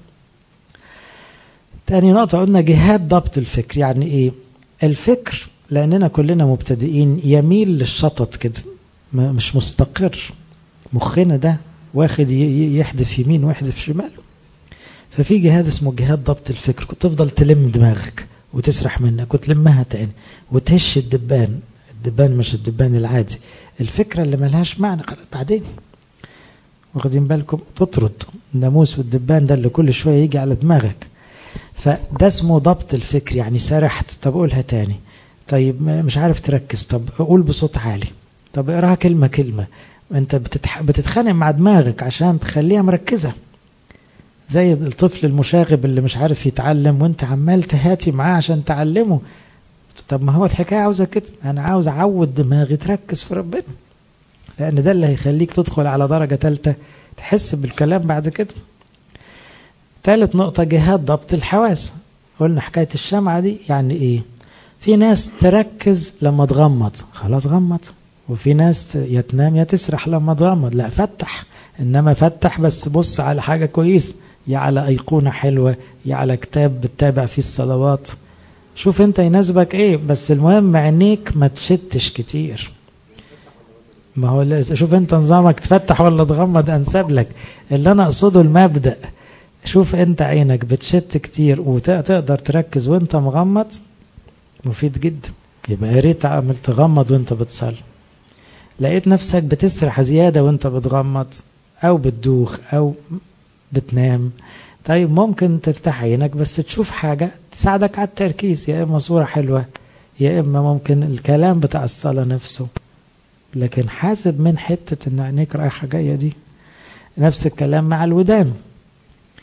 تاني نقطة قلنا جهاد ضبط الفكر يعني ايه الفكر لأننا كلنا مبتدئين يميل للشطط كده مش مستقر مخنا ده واخد يحدف يمين ويحدف شمال ففي جهاد اسمه جهاد ضبط الفكر كنت تفضل تلم دماغك وتسرح منك وتلمها تاني وتهش الدبان الدبان مش الدبان العادي الفكرة اللي ملهاش معنى بعدين واخدين بالكم تطرد الناموس والدبان ده اللي كل شوية يجي على دماغك فده اسمه ضبط الفكر يعني سرحت طب قولها تاني طيب مش عارف تركز طب قول بصوت عالي طب اقراها كلمة كلمة انت بتتح... بتتخانق مع دماغك عشان تخليها مركزة زي الطفل المشاغب اللي مش عارف يتعلم وانت عمال تهاتي معاه عشان تعلمه طب ما هو الحكاية عاوزة كده انا عاوز اعود دماغي تركز في ربنا لان ده اللي هيخليك تدخل على درجة ثالثة تحس بالكلام بعد كده ثالث نقطة جهاد ضبط الحواس قلنا حكاية الشمعة دي يعني ايه في ناس تركز لما تغمض خلاص غمض وفي ناس يا تنام يا تسرح لما تغمض لا فتح انما فتح بس بص على حاجة كويس يا على ايقونة حلوة يا على كتاب بتتابع فيه الصلوات شوف انت يناسبك ايه بس المهم عينيك ما تشتش كتير ما هو شوف انت نظامك تفتح ولا تغمض انسب لك اللي انا اقصده المبدأ شوف انت عينك بتشت كتير وتقدر تركز وانت مغمض مفيد جدا يبقى يا ريت تعمل تغمض وانت بتصلي لقيت نفسك بتسرح زيادة وانت بتغمض او بتدوخ او بتنام طيب ممكن تفتح عينك بس تشوف حاجة تساعدك على التركيز يا اما صورة حلوة يا اما ممكن الكلام بتاع الصلاة نفسه لكن حاسب من حتة ان عينيك رايحة جاية دي نفس الكلام مع الودان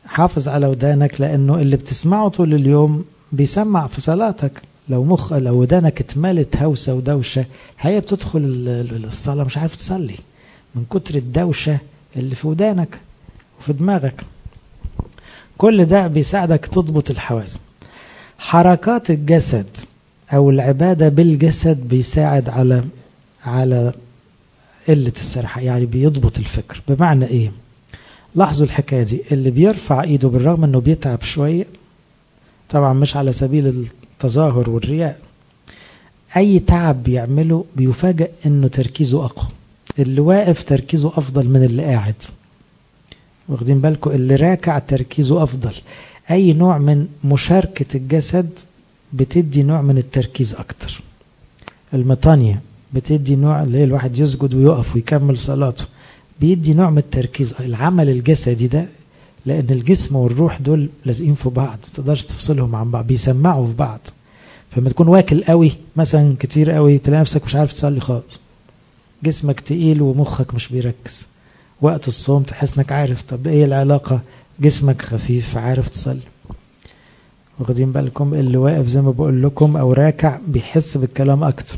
حافظ على ودانك لأنه اللي بتسمعه طول اليوم بيسمع في صلاتك لو مخ لو ودانك اتملت هوسة ودوشة هي بتدخل الصلاة مش عارف تصلي من كتر الدوشة اللي في ودانك وفي دماغك كل ده بيساعدك تضبط الحواس حركات الجسد او العبادة بالجسد بيساعد على على قلة السرحة يعني بيضبط الفكر بمعنى ايه لاحظوا الحكاية دي اللي بيرفع ايده بالرغم انه بيتعب شوية طبعا مش على سبيل التظاهر والرياء اي تعب بيعمله بيفاجئ انه تركيزه اقوى اللي واقف تركيزه افضل من اللي قاعد واخدين بالكم اللي راكع تركيزه افضل اي نوع من مشاركة الجسد بتدي نوع من التركيز اكتر المطانية بتدي نوع اللي هي الواحد يسجد ويقف ويكمل صلاته بيدي نوع من التركيز العمل الجسدي ده لان الجسم والروح دول لازقين في بعض ما تقدرش تفصلهم عن بعض بيسمعوا في بعض فلما تكون واكل قوي مثلا كتير قوي تلاقي نفسك مش عارف تصلي خالص جسمك تقيل ومخك مش بيركز وقت الصوم تحس انك عارف طب ايه العلاقة جسمك خفيف عارف تصلي واخدين بالكم اللي واقف زي ما بقول لكم او راكع بيحس بالكلام اكتر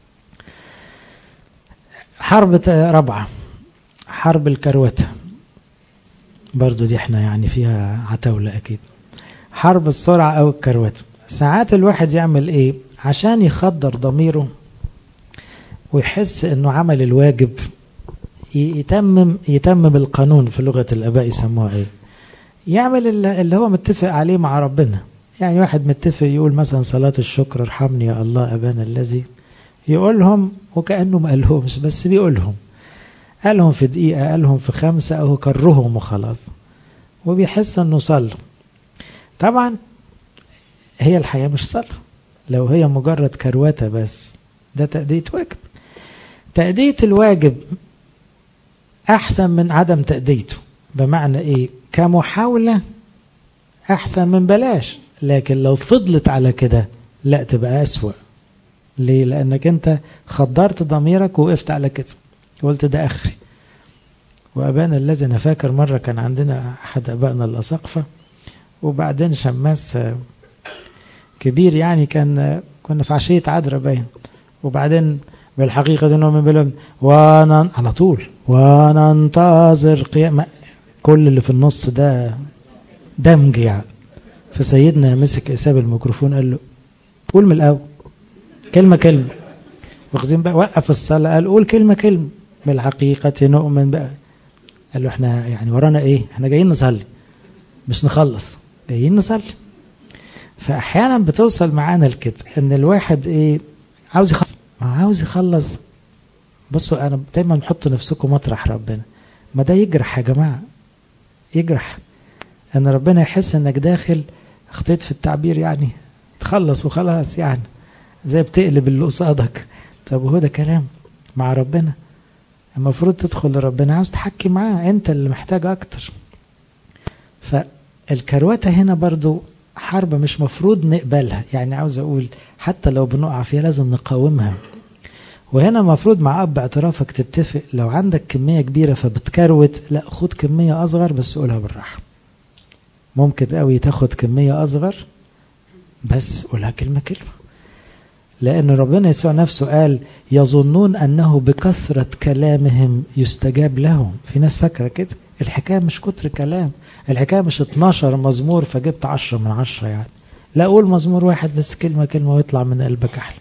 حرب رابعة حرب الكروتة برضو دي احنا يعني فيها عتاولة اكيد حرب السرعة او الكروتة ساعات الواحد يعمل ايه عشان يخدر ضميره ويحس انه عمل الواجب يتمم يتمم القانون في لغة الاباء يسموها ايه يعمل اللي هو متفق عليه مع ربنا يعني واحد متفق يقول مثلا صلاة الشكر ارحمني يا الله أبانا الذي يقولهم وكأنه ما قالهمش بس بيقولهم قالهم في دقيقة قالهم في خمسة أو كرهم وخلاص وبيحس أنه صلى طبعا هي الحياة مش صلاة لو هي مجرد كروتة بس ده تأدية واجب تأدية الواجب أحسن من عدم تأديته بمعنى إيه كمحاولة أحسن من بلاش لكن لو فضلت على كده لا تبقى أسوأ ليه لأنك أنت خدرت ضميرك ووقفت على كده قلت ده آخري وأبانا الذي أنا فاكر مرة كان عندنا أحد أبائنا الأساقفة وبعدين شماس كبير يعني كان كنا في عشية عذرة باين وبعدين بالحقيقة انه من بلد وانا على طول وننتظر قيام كل اللي في النص ده دمج يعني فسيدنا مسك ساب الميكروفون قال له قول من الاول كلمة كلمة واخذين بقى وقف الصلاة قال قول كلمة كلمة بالحقيقة نؤمن بقى قال له احنا يعني ورانا ايه احنا جايين نصلي مش نخلص جايين نصلي فاحيانا بتوصل معانا لكده ان الواحد ايه عاوز يخلص عاوز يخلص بصوا انا دايما حطوا نفسكم مطرح ربنا ما ده يجرح يا جماعه يجرح ان ربنا يحس انك داخل اخطيت في التعبير يعني تخلص وخلاص يعني زي بتقلب اللي قصادك طب وهو ده كلام مع ربنا المفروض تدخل لربنا عاوز تحكي معاه انت اللي محتاج اكتر فالكروته هنا برضو حرب مش مفروض نقبلها يعني عاوز اقول حتى لو بنقع فيها لازم نقاومها وهنا المفروض مع اب اعترافك تتفق لو عندك كميه كبيره فبتكروت لا خد كميه اصغر بس قولها بالراحه ممكن قوي تاخد كميه اصغر بس قولها كلمه كلمه لأن ربنا يسوع نفسه قال يظنون أنه بكثرة كلامهم يستجاب لهم في ناس فاكرة كده الحكاية مش كتر كلام الحكاية مش 12 مزمور فجبت 10 من 10 يعني لا أقول مزمور واحد بس كلمة كلمة ويطلع من قلبك أحلى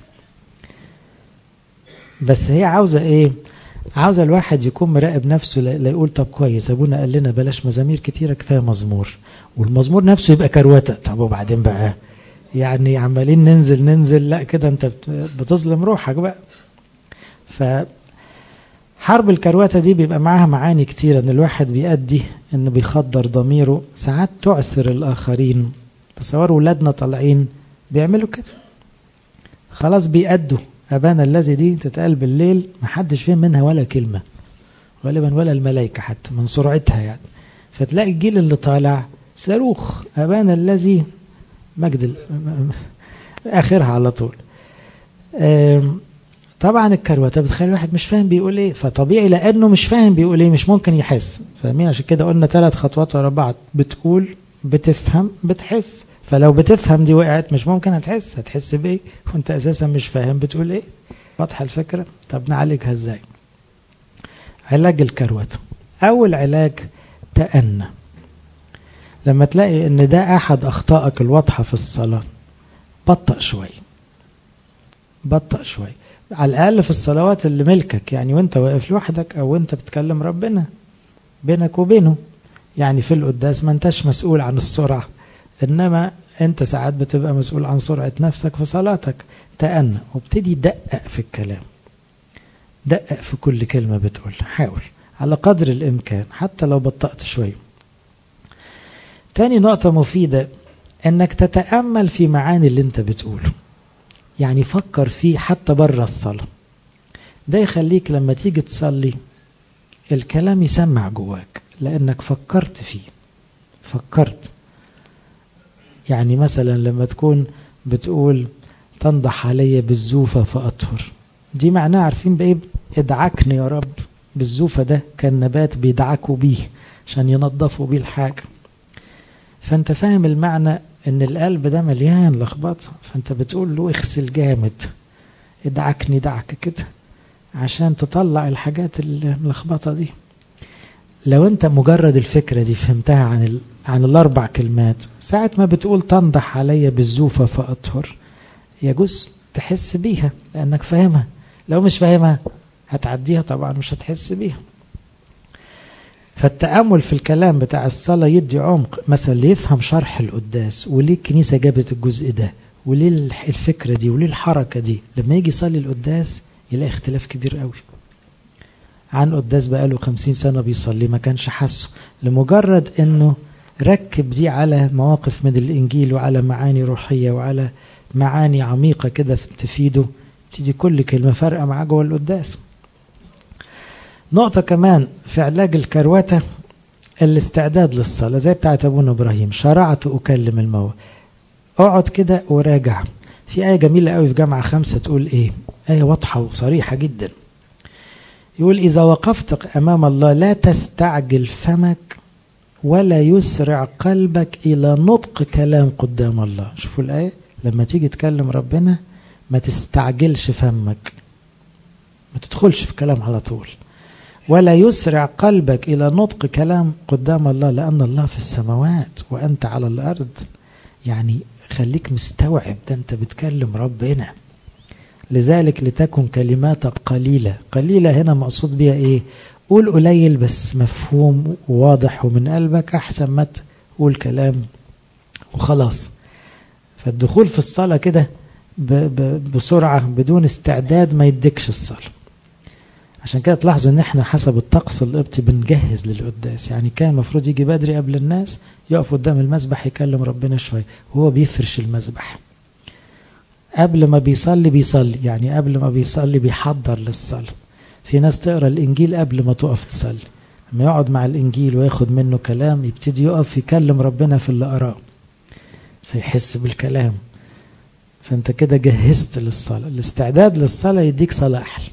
بس هي عاوزة إيه عاوزة الواحد يكون مراقب نفسه لا يقول طب كويس أبونا قال لنا بلاش مزامير كتيرة كفاية مزمور والمزمور نفسه يبقى كروتة طب وبعدين بقى يعني عمالين ننزل ننزل لا كده انت بتظلم روحك بقى ف حرب الكروته دي بيبقى معاها معاني كتيره ان الواحد بيأدي انه بيخدر ضميره ساعات تعثر الاخرين تصوروا ولادنا طالعين بيعملوا كده خلاص بيأدوا ابانا الذي دي تتقال بالليل محدش فيهم منها ولا كلمه غالبا ولا الملائكه حتى من سرعتها يعني فتلاقي الجيل اللي طالع صاروخ ابانا الذي مجد اخرها على طول طبعا الكروته بتخلي الواحد مش فاهم بيقول ايه فطبيعي لانه مش فاهم بيقول ايه مش ممكن يحس فاهمين عشان كده قلنا ثلاث خطوات ورا بعض بتقول بتفهم بتحس فلو بتفهم دي وقعت مش ممكن هتحس هتحس بايه وانت اساسا مش فاهم بتقول ايه واضحه الفكره طب نعالجها ازاي علاج الكروته اول علاج تأنى لما تلاقي ان ده احد اخطائك الواضحه في الصلاه بطأ شوي بطأ شوي على الاقل في الصلوات اللي ملكك يعني وانت واقف لوحدك او وانت بتكلم ربنا بينك وبينه يعني في القداس ما انتش مسؤول عن السرعه انما انت ساعات بتبقى مسؤول عن سرعه نفسك في صلاتك تأنى وابتدي دقق في الكلام دقق في كل كلمه بتقولها حاول على قدر الامكان حتى لو بطأت شويه تاني نقطة مفيدة انك تتأمل في معاني اللي انت بتقوله يعني فكر فيه حتى بره الصلاة ده يخليك لما تيجي تصلي الكلام يسمع جواك لانك فكرت فيه فكرت يعني مثلا لما تكون بتقول تنضح علي بالزوفة فأطهر دي معناه عارفين بإيه ادعكني يا رب بالزوفة ده كان نبات بيدعكوا بيه عشان ينظفوا بيه الحاجة فانت فاهم المعنى ان القلب ده مليان لخبطه فانت بتقول له اغسل جامد ادعكني دعك كده عشان تطلع الحاجات الملخبطه دي لو انت مجرد الفكره دي فهمتها عن ال... عن الاربع كلمات ساعه ما بتقول تنضح عليا بالزوفه فاطهر يجوز تحس بيها لانك فاهمها لو مش فاهمها هتعديها طبعا مش هتحس بيها فالتأمل في الكلام بتاع الصلاة يدي عمق مثلا اللي يفهم شرح القداس وليه الكنيسة جابت الجزء ده وليه الفكرة دي وليه الحركة دي لما يجي يصلي القداس يلاقي اختلاف كبير قوي عن قداس بقاله خمسين سنة بيصلي ما كانش حاسه لمجرد انه ركب دي على مواقف من الانجيل وعلى معاني روحية وعلى معاني عميقة كده تفيده تيجي كل كلمة فارقة معاه جوه القداس نقطة كمان في علاج الكروتة الاستعداد للصلاة زي بتاعت أبونا إبراهيم شرعت أكلم الموت اقعد كده وراجع في آية جميلة قوي في جامعة خمسة تقول إيه آية واضحة وصريحة جدا يقول إذا وقفت أمام الله لا تستعجل فمك ولا يسرع قلبك إلى نطق كلام قدام الله شوفوا الآية لما تيجي تكلم ربنا ما تستعجلش فمك ما تدخلش في كلام على طول ولا يسرع قلبك إلى نطق كلام قدام الله لأن الله في السماوات وأنت على الأرض يعني خليك مستوعب ده أنت بتكلم ربنا لذلك لتكن كلماتك قليلة قليلة هنا مقصود بها إيه قول قليل بس مفهوم وواضح ومن قلبك أحسن ما تقول كلام وخلاص فالدخول في الصلاة كده بسرعة بدون استعداد ما يدكش الصلاة عشان كده تلاحظوا ان احنا حسب الطقس القبطي بنجهز للقداس يعني كان المفروض يجي بدري قبل الناس يقف قدام المسبح يكلم ربنا شويه وهو بيفرش المسبح قبل ما بيصلي بيصلي يعني قبل ما بيصلي بيحضر للصلاة في ناس تقرا الانجيل قبل ما تقف تصلي لما يقعد مع الانجيل وياخد منه كلام يبتدي يقف يكلم ربنا في اللي قراه فيحس بالكلام فانت كده جهزت للصلاة الاستعداد للصلاة يديك صلاة أحلى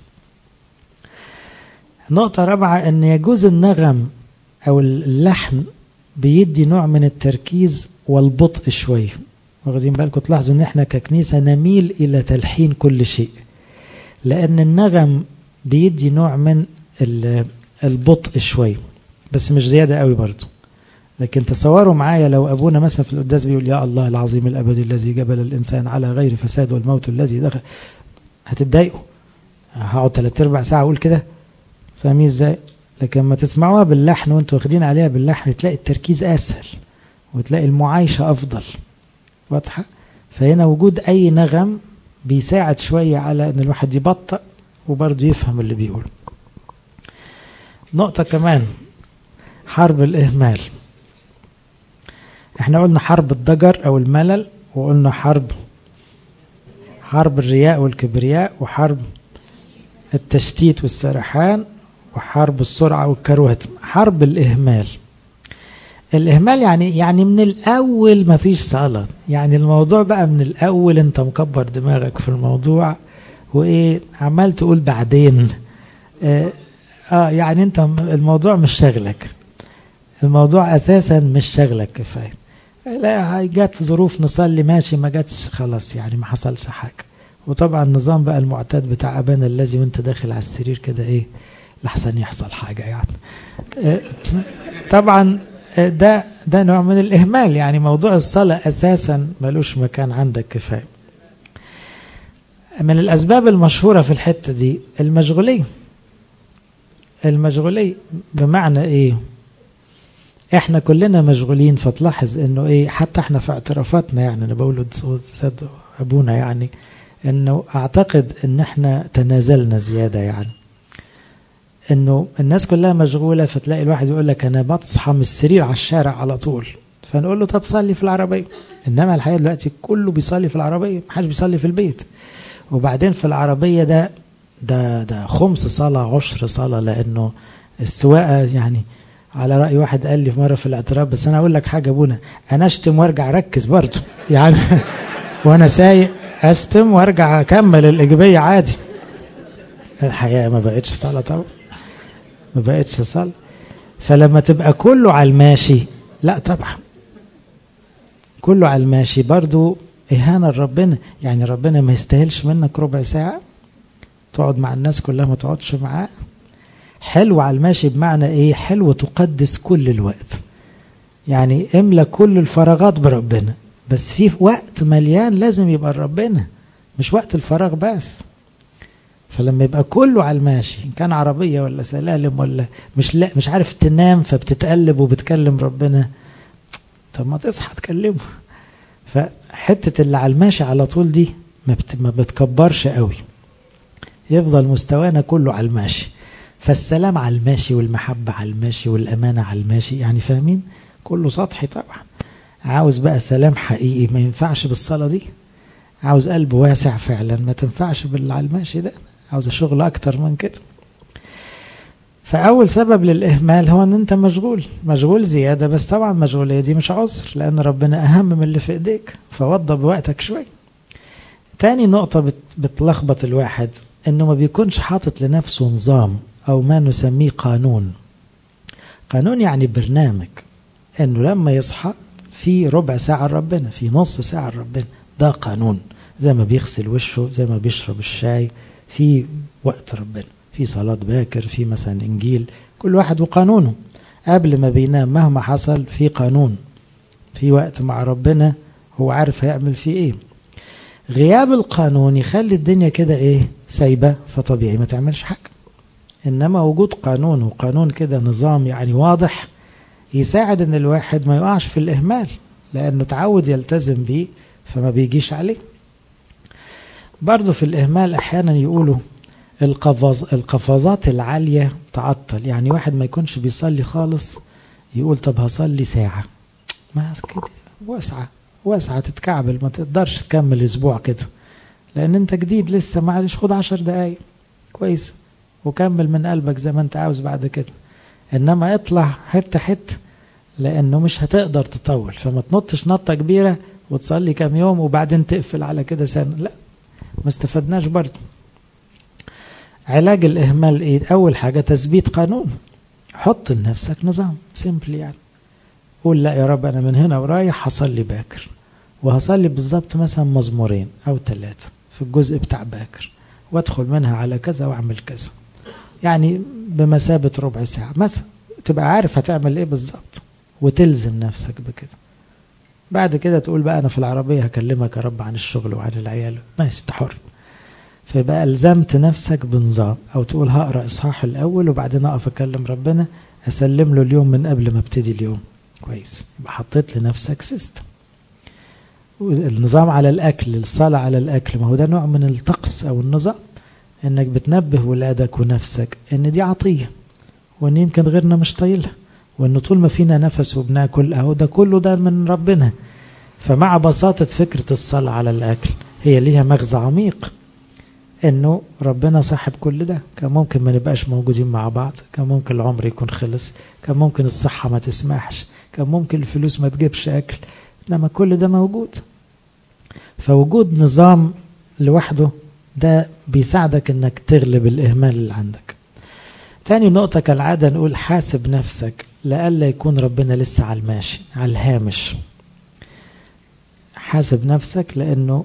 نقطة رابعة أن يجوز النغم أو اللحن بيدي نوع من التركيز والبطء شوية واخدين بالكم تلاحظوا ان احنا ككنيسة نميل الى تلحين كل شيء لان النغم بيدي نوع من البطء شوية بس مش زيادة قوي برضو لكن تصوروا معايا لو ابونا مثلا في القداس بيقول يا الله العظيم الابدي الذي جبل الانسان على غير فساد والموت الذي دخل هتتضايقوا هقعد ثلاث ارباع ساعه اقول كده فاهمين ازاي لكن لما تسمعوها باللحن وانتوا واخدين عليها باللحن تلاقي التركيز اسهل وتلاقي المعايشه افضل واضحه فهنا وجود اي نغم بيساعد شويه على ان الواحد يبطأ وبرضه يفهم اللي بيقوله نقطة كمان حرب الإهمال احنا قلنا حرب الضجر أو الملل وقلنا حرب حرب الرياء والكبرياء وحرب التشتيت والسرحان وحرب السرعة والكروهة حرب الإهمال الإهمال يعني يعني من الأول ما فيش صلاة يعني الموضوع بقى من الأول أنت مكبر دماغك في الموضوع وايه عمال تقول بعدين اه, آه يعني انت الموضوع مش شغلك الموضوع اساسا مش شغلك كفايه لا جت ظروف نصلي ماشي ما جاتش خلاص يعني ما حصلش حاجه وطبعا النظام بقى المعتاد بتاع ابانا الذي وانت داخل على السرير كده ايه لحسن يحصل حاجه يعني اه طبعا ده ده نوع من الاهمال يعني موضوع الصلاه اساسا ملوش مكان عندك كفايه من الاسباب المشهوره في الحته دي المشغوليه المشغوليه بمعنى ايه احنا كلنا مشغولين فتلاحظ انه ايه حتى احنا في اعترافاتنا يعني انا بقول ابونا يعني انه اعتقد ان احنا تنازلنا زياده يعني انه الناس كلها مشغوله فتلاقي الواحد يقول لك انا بصحى من السرير على الشارع على طول فنقول له طب صلي في العربيه انما الحقيقه دلوقتي كله بيصلي في العربيه محدش بيصلي في البيت وبعدين في العربيه ده ده ده خمس صلاه عشر صلاه لانه السواقه يعني على راي واحد قال لي في مره في الاعتراف بس انا اقول لك حاجه ابونا انا اشتم وارجع اركز برضه يعني وانا سايق اشتم وارجع اكمل الايجابيه عادي الحقيقه ما بقتش صلاه طبعا ما بقتش صلاه فلما تبقى كله على الماشي لا طبعا كله على الماشي برضو إهانة لربنا يعني ربنا ما يستاهلش منك ربع ساعة تقعد مع الناس كلها ما تقعدش معاه حلو على الماشي بمعنى ايه حلو تقدس كل الوقت يعني املى كل الفراغات بربنا بس في وقت مليان لازم يبقى ربنا مش وقت الفراغ بس فلما يبقى كله على الماشي كان عربيه ولا سلالم ولا مش لا مش عارف تنام فبتتقلب وبتكلم ربنا طب ما تصحى تكلمه فحته اللي على الماشي على طول دي ما, بت ما بتكبرش قوي يفضل مستوانا كله على الماشي فالسلام على الماشي والمحبة على الماشي والأمانة على الماشي يعني فاهمين كله سطحي طبعا عاوز بقى سلام حقيقي ما ينفعش بالصلاة دي عاوز قلب واسع فعلا ما تنفعش باللي على الماشي ده عاوز شغل أكتر من كده فأول سبب للإهمال هو أن أنت مشغول مشغول زيادة بس طبعا مشغولية دي مش عذر لأن ربنا أهم من اللي في إيديك فوضب وقتك شوي تاني نقطة بت بتلخبط الواحد أنه ما بيكونش حاطط لنفسه نظام أو ما نسميه قانون قانون يعني برنامج أنه لما يصحى في ربع ساعة ربنا في نص ساعة ربنا ده قانون زي ما بيغسل وشه زي ما بيشرب الشاي في وقت ربنا في صلاة باكر في مثلا إنجيل كل واحد وقانونه قبل ما بينام مهما حصل في قانون في وقت مع ربنا هو عارف هيعمل فيه ايه غياب القانون يخلي الدنيا كده ايه سايبة فطبيعي ما تعملش حاجة انما وجود قانون وقانون كده نظام يعني واضح يساعد ان الواحد ما يقعش في الاهمال لانه تعود يلتزم بيه فما بيجيش عليه برضه في الاهمال احيانا يقولوا القفز القفزات العالية تعطل يعني واحد ما يكونش بيصلي خالص يقول طب هصلي ساعة ما كده واسعة واسعة تتكعبل ما تقدرش تكمل اسبوع كده لان انت جديد لسه معلش خد عشر دقايق كويس وكمل من قلبك زي ما انت عاوز بعد كده انما اطلع حته حته لانه مش هتقدر تطول فما تنطش نطه كبيره وتصلي كام يوم وبعدين تقفل على كده سنه لا ما استفدناش برضه علاج الاهمال ايه اول حاجه تثبيت قانون حط لنفسك نظام سيمبل يعني قول لا يا رب انا من هنا ورايح هصلي باكر وهصلي بالظبط مثلا مزمورين او ثلاثه في الجزء بتاع باكر وادخل منها على كذا واعمل كذا يعني بمثابة ربع ساعة مثلا تبقى عارف هتعمل ايه بالظبط وتلزم نفسك بكده بعد كده تقول بقى انا في العربية هكلمك يا رب عن الشغل وعن العيال ماشي انت حر فيبقى الزمت نفسك بنظام او تقول هقرا اصحاح الاول وبعدين اقف اكلم ربنا اسلم له اليوم من قبل ما ابتدي اليوم كويس يبقى حطيت لنفسك سيستم النظام على الاكل الصلاه على الاكل ما هو ده نوع من الطقس او النظام انك بتنبه ولادك ونفسك ان دي عطيه وان يمكن غيرنا مش طايلها وان طول ما فينا نفس وبناكل اهو ده كله ده من ربنا فمع بساطه فكره الصلاه على الاكل هي ليها مغزى عميق انه ربنا صاحب كل ده كان ممكن ما نبقاش موجودين مع بعض كان ممكن العمر يكون خلص كان ممكن الصحه ما تسمحش كان ممكن الفلوس ما تجيبش اكل انما كل ده موجود فوجود نظام لوحده ده بيساعدك انك تغلب الاهمال اللي عندك تاني نقطة كالعادة نقول حاسب نفسك لألا يكون ربنا لسه على الماشي على الهامش حاسب نفسك لأنه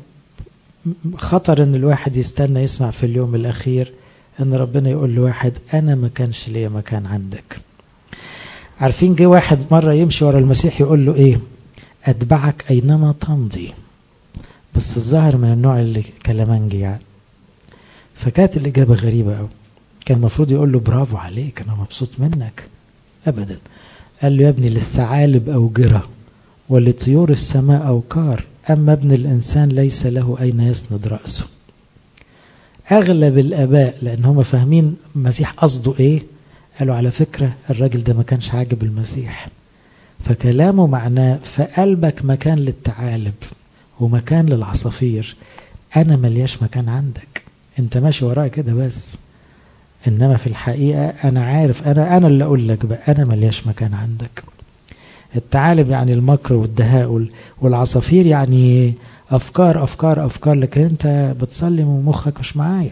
خطر ان الواحد يستنى يسمع في اليوم الأخير ان ربنا يقول لواحد أنا ما كانش ليا مكان عندك عارفين جه واحد مرة يمشي ورا المسيح يقول له ايه أتبعك أينما تمضي بس الظاهر من النوع اللي كلامنجي يعني فكانت الإجابة غريبة أوي كان المفروض يقول له برافو عليك أنا مبسوط منك أبدا قال له يا ابني للثعالب أوجرة ولطيور السماء أوكار أما ابن الإنسان ليس له أين يسند رأسه أغلب الآباء لأن هم فاهمين المسيح قصده إيه قالوا على فكرة الراجل ده ما كانش عاجب المسيح فكلامه معناه في قلبك مكان للثعالب ومكان للعصافير أنا ملياش مكان عندك أنت ماشي ورايا كده بس إنما في الحقيقة أنا عارف أنا أنا اللي أقول لك بقى أنا ملياش مكان عندك الثعالب يعني المكر والدهاء والعصافير يعني أفكار أفكار أفكار لكن أنت بتصلي ومخك مش معايا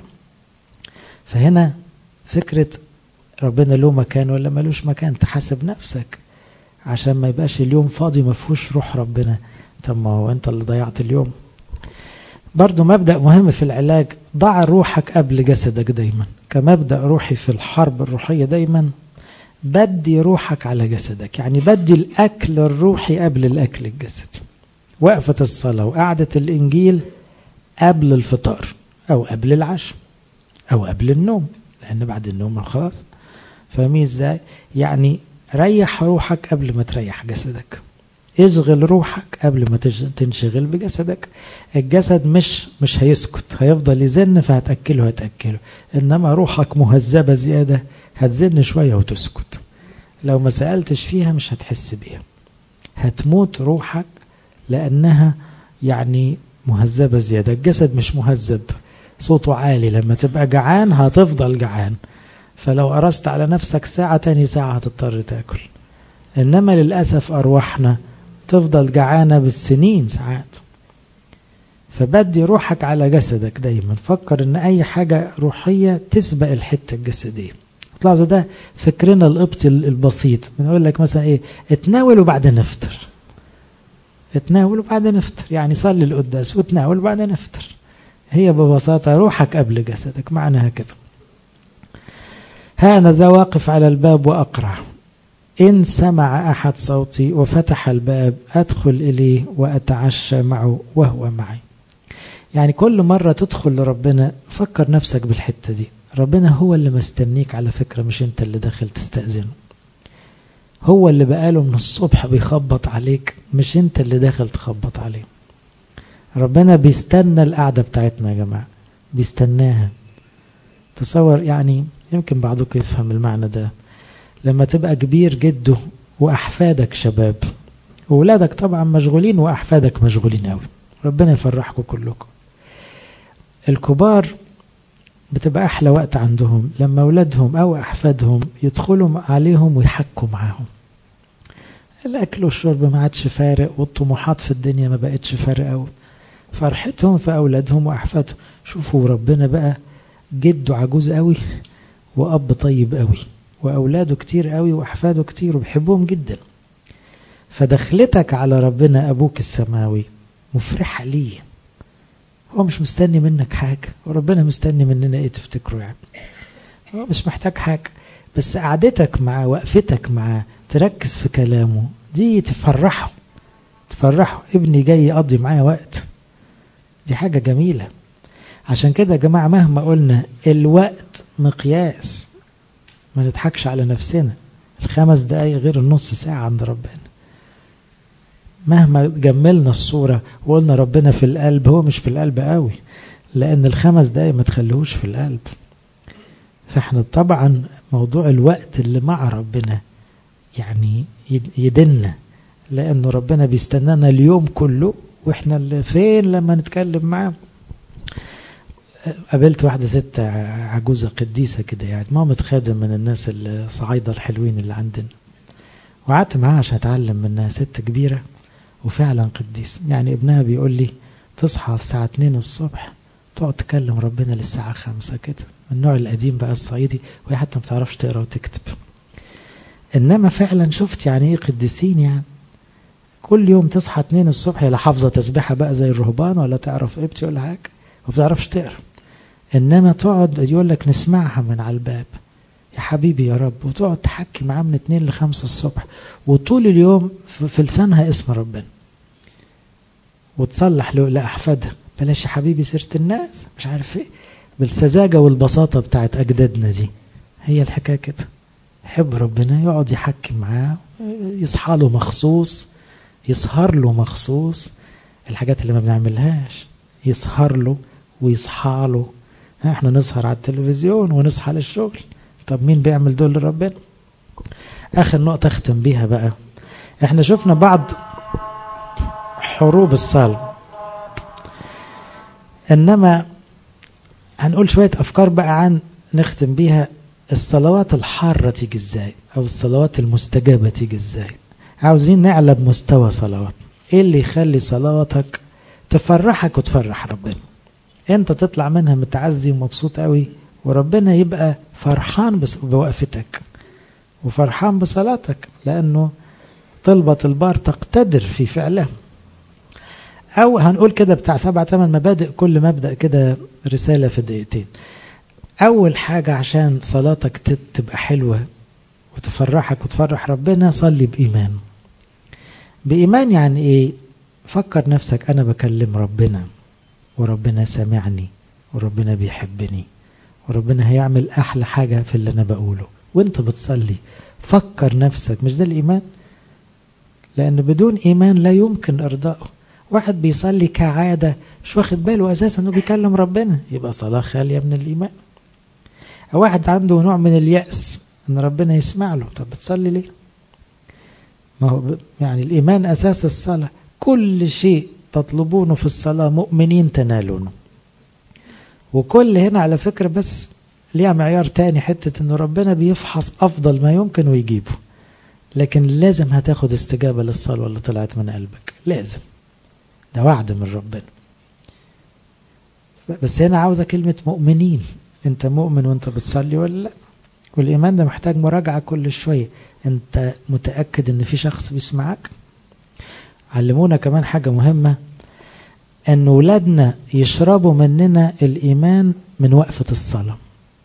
فهنا فكرة ربنا له مكان ولا ملوش مكان تحاسب نفسك عشان ما يبقاش اليوم فاضي ما فيهوش روح ربنا طب ما هو انت اللي ضيعت اليوم برضو مبدأ مهم في العلاج ضع روحك قبل جسدك دايما كمبدأ روحي في الحرب الروحية دايما بدي روحك على جسدك يعني بدي الأكل الروحي قبل الأكل الجسدي وقفة الصلاة وقعدة الإنجيل قبل الفطار أو قبل العشاء أو قبل النوم لأن بعد النوم خلاص فاهمين ازاي؟ يعني ريح روحك قبل ما تريح جسدك اشغل روحك قبل ما تنشغل بجسدك الجسد مش مش هيسكت هيفضل يزن فهتأكله هتأكله إنما روحك مهذبة زيادة هتزن شوية وتسكت لو ما سألتش فيها مش هتحس بيها هتموت روحك لأنها يعني مهذبة زيادة الجسد مش مهذب صوته عالي لما تبقى جعان هتفضل جعان فلو قرصت على نفسك ساعة تاني ساعة هتضطر تاكل إنما للأسف أرواحنا تفضل جعانة بالسنين ساعات فبدي روحك على جسدك دايما فكر ان اي حاجة روحية تسبق الحتة الجسدية طلعوا ده فكرنا القبطي البسيط بنقول لك مثلا ايه اتناول وبعدين افطر اتناول وبعدين افطر يعني صلي القداس وتناول وبعدين افطر هي ببساطة روحك قبل جسدك معناها كده هانا ذا واقف على الباب وأقرع إن سمع أحد صوتي وفتح الباب أدخل إليه وأتعشى معه وهو معي يعني كل مرة تدخل لربنا فكر نفسك بالحتة دي ربنا هو اللي مستنيك على فكرة مش انت اللي داخل تستأذنه هو اللي بقاله من الصبح بيخبط عليك مش انت اللي داخل تخبط عليه ربنا بيستنى القعدة بتاعتنا يا جماعة بيستناها تصور يعني يمكن بعضكم يفهم المعنى ده لما تبقى كبير جده وأحفادك شباب وولادك طبعا مشغولين وأحفادك مشغولين قوي ربنا يفرحكم كلكم الكبار بتبقى أحلى وقت عندهم لما أولادهم أو أحفادهم يدخلوا عليهم ويحكوا معاهم الأكل والشرب ما عادش فارق والطموحات في الدنيا ما بقتش فارق أوي فرحتهم في أولادهم وأحفادهم شوفوا ربنا بقى جده عجوز قوي وأب طيب قوي وأولاده كتير قوي وأحفاده كتير وبيحبهم جدا فدخلتك على ربنا أبوك السماوي مفرحة ليه هو مش مستني منك حاجة وربنا مستني مننا ايه تفتكروا يعني هو مش محتاج حاجة بس قعدتك معاه وقفتك معاه تركز في كلامه دي تفرحه تفرحه ابني جاي يقضي معايا وقت دي حاجة جميلة عشان كده يا جماعة مهما قلنا الوقت مقياس ما نضحكش على نفسنا الخمس دقايق غير النص ساعة عند ربنا مهما جملنا الصورة وقلنا ربنا في القلب هو مش في القلب قوي لأن الخمس دقايق ما تخليهوش في القلب فاحنا طبعا موضوع الوقت اللي مع ربنا يعني يدنا لأنه ربنا بيستنانا اليوم كله واحنا اللي فين لما نتكلم معاه قابلت واحدة ست عجوزة قديسة كده يعني مامة خادم من الناس الصعايدة الحلوين اللي عندنا وقعدت معاها عشان اتعلم منها ست كبيرة وفعلا قديس يعني ابنها بيقول لي تصحى الساعة 2 الصبح تقعد تكلم ربنا للساعة خمسة كده من النوع القديم بقى الصعيدي وهي حتى ما تعرفش تقرا وتكتب انما فعلا شفت يعني ايه قديسين يعني كل يوم تصحى اتنين الصبح لا حافظه تسبيحه بقى زي الرهبان ولا تعرف ابتي ولا حاجه ما بتعرفش تقرا انما تقعد يقول لك نسمعها من على الباب يا حبيبي يا رب وتقعد تحكي معاه من اتنين لخمسة الصبح وطول اليوم في لسانها اسم ربنا وتصلح له لأحفادها بلاش يا حبيبي سيرة الناس مش عارف ايه بالسذاجة والبساطة بتاعت أجدادنا دي هي الحكاية كده يحب ربنا يقعد يحكي معاه يصحى له مخصوص يسهر له مخصوص الحاجات اللي ما بنعملهاش يسهر له ويصحى له احنا نسهر على التلفزيون ونصحى للشغل طب مين بيعمل دول لربنا اخر نقطة اختم بيها بقى احنا شفنا بعض حروب الصلاة انما هنقول شوية افكار بقى عن نختم بيها الصلوات الحارة تيجي ازاي او الصلوات المستجابة تيجي ازاي عاوزين نعلى بمستوى صلوات ايه اللي يخلي صلواتك تفرحك وتفرح ربنا انت تطلع منها متعزي ومبسوط قوي وربنا يبقى فرحان بوقفتك وفرحان بصلاتك لانه طلبة البار تقتدر في فعلها او هنقول كده بتاع سبعة ثمان مبادئ كل مبدأ كده رسالة في دقيقتين اول حاجة عشان صلاتك تبقى حلوة وتفرحك وتفرح ربنا صلي بإيمان بإيمان يعني إيه فكر نفسك أنا بكلم ربنا وربنا سامعني وربنا بيحبني وربنا هيعمل أحلى حاجة في اللي أنا بقوله وانت بتصلي فكر نفسك مش ده الإيمان لأن بدون إيمان لا يمكن إرضائه واحد بيصلي كعادة مش واخد باله أساسا أنه بيكلم ربنا يبقى صلاة خالية من الإيمان أو واحد عنده نوع من اليأس ان ربنا يسمع له طب بتصلي ليه ما هو يعني الايمان اساس الصلاه كل شيء تطلبونه في الصلاه مؤمنين تنالونه وكل هنا على فكره بس ليها معيار تاني حته انه ربنا بيفحص افضل ما يمكن ويجيبه لكن لازم هتاخد استجابه للصلاه اللي طلعت من قلبك لازم ده وعد من ربنا بس هنا عاوزه كلمه مؤمنين انت مؤمن وانت بتصلي ولا لا والإيمان ده محتاج مراجعة كل شوية أنت متأكد أن في شخص بيسمعك علمونا كمان حاجة مهمة أن ولادنا يشربوا مننا الإيمان من وقفة الصلاة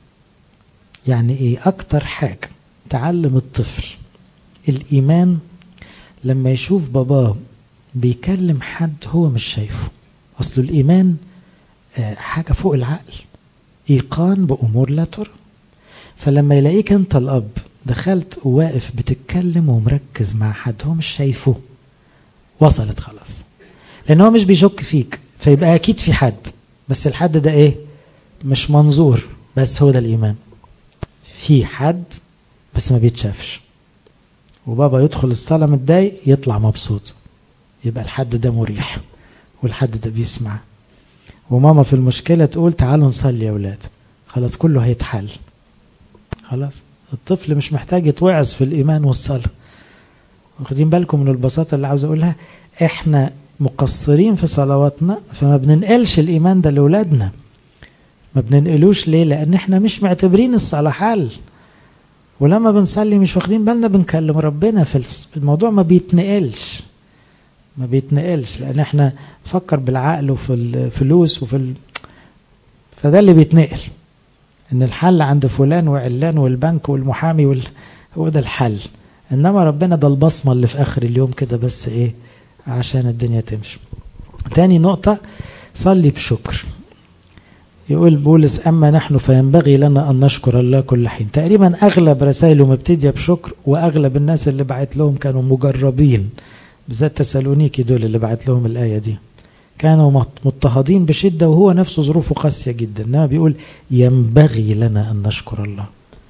يعني إيه أكتر حاجة تعلم الطفل الإيمان لما يشوف باباه بيكلم حد هو مش شايفه أصل الإيمان حاجة فوق العقل إيقان بأمور لا ترى فلما يلاقيك انت الاب دخلت وواقف بتتكلم ومركز مع حد هو مش شايفه وصلت خلاص لان هو مش بيشك فيك فيبقى اكيد في حد بس الحد ده ايه مش منظور بس هو ده الايمان في حد بس ما بيتشافش وبابا يدخل الصلاه متضايق يطلع مبسوط يبقى الحد ده مريح والحد ده بيسمع وماما في المشكله تقول تعالوا نصلي يا اولاد خلاص كله هيتحل خلاص الطفل مش محتاج يتوعظ في الإيمان والصلاة واخدين بالكم من البساطة اللي عاوز أقولها إحنا مقصرين في صلواتنا فما بننقلش الإيمان ده لأولادنا ما بننقلوش ليه لأن إحنا مش معتبرين الصلاة حل ولما بنصلي مش واخدين بالنا بنكلم ربنا في الموضوع ما بيتنقلش ما بيتنقلش لأن إحنا نفكر بالعقل وفي الفلوس وفي ال... فده اللي بيتنقل ان الحل عند فلان وعلان والبنك والمحامي وال... هو ده الحل انما ربنا ده البصمه اللي في اخر اليوم كده بس ايه عشان الدنيا تمشي تاني نقطه صلي بشكر يقول بولس اما نحن فينبغي لنا ان نشكر الله كل حين تقريبا اغلب رسائله مبتديه بشكر واغلب الناس اللي بعت لهم كانوا مجربين بالذات تسالونيكي دول اللي بعت لهم الايه دي كانوا مضطهدين بشدة وهو نفسه ظروفه قاسية جدا إنما بيقول ينبغي لنا أن نشكر الله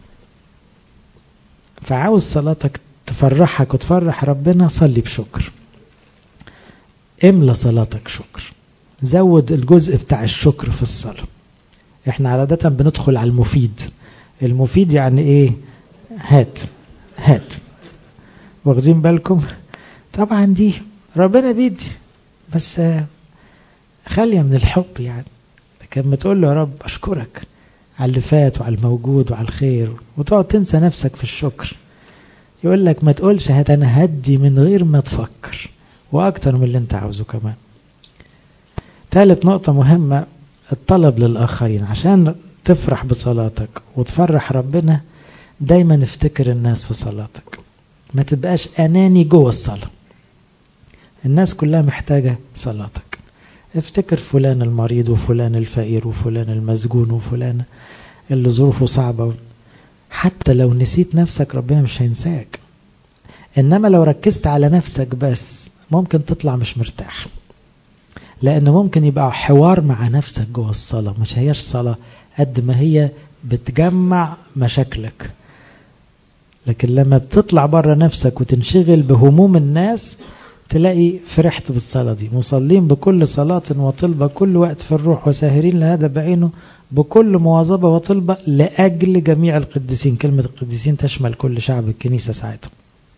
فعاوز صلاتك تفرحك وتفرح ربنا صلي بشكر املى صلاتك شكر زود الجزء بتاع الشكر في الصلاة احنا عادة بندخل على المفيد المفيد يعني ايه هات هات واخدين بالكم طبعا دي ربنا بيدي بس خالية من الحب يعني لكن ما تقول له يا رب أشكرك على اللي فات وعلى الموجود وعلى الخير وتقعد تنسى نفسك في الشكر يقول لك ما تقولش هات أنا هدي من غير ما تفكر وأكتر من اللي أنت عاوزه كمان ثالث نقطة مهمة الطلب للآخرين عشان تفرح بصلاتك وتفرح ربنا دايما افتكر الناس في صلاتك ما تبقاش أناني جوه الصلاة الناس كلها محتاجة صلاتك افتكر فلان المريض وفلان الفقير وفلان المسجون وفلان اللي ظروفه صعبة حتى لو نسيت نفسك ربنا مش هينساك إنما لو ركزت على نفسك بس ممكن تطلع مش مرتاح لأن ممكن يبقى حوار مع نفسك جوه الصلاة مش هياش صلاة قد ما هي بتجمع مشاكلك لكن لما بتطلع بره نفسك وتنشغل بهموم الناس تلاقي فرحت بالصلاة دي مصلين بكل صلاة وطلبة كل وقت في الروح وساهرين لهذا بعينه بكل مواظبة وطلبة لأجل جميع القديسين كلمة القديسين تشمل كل شعب الكنيسة ساعتها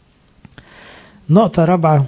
نقطة رابعة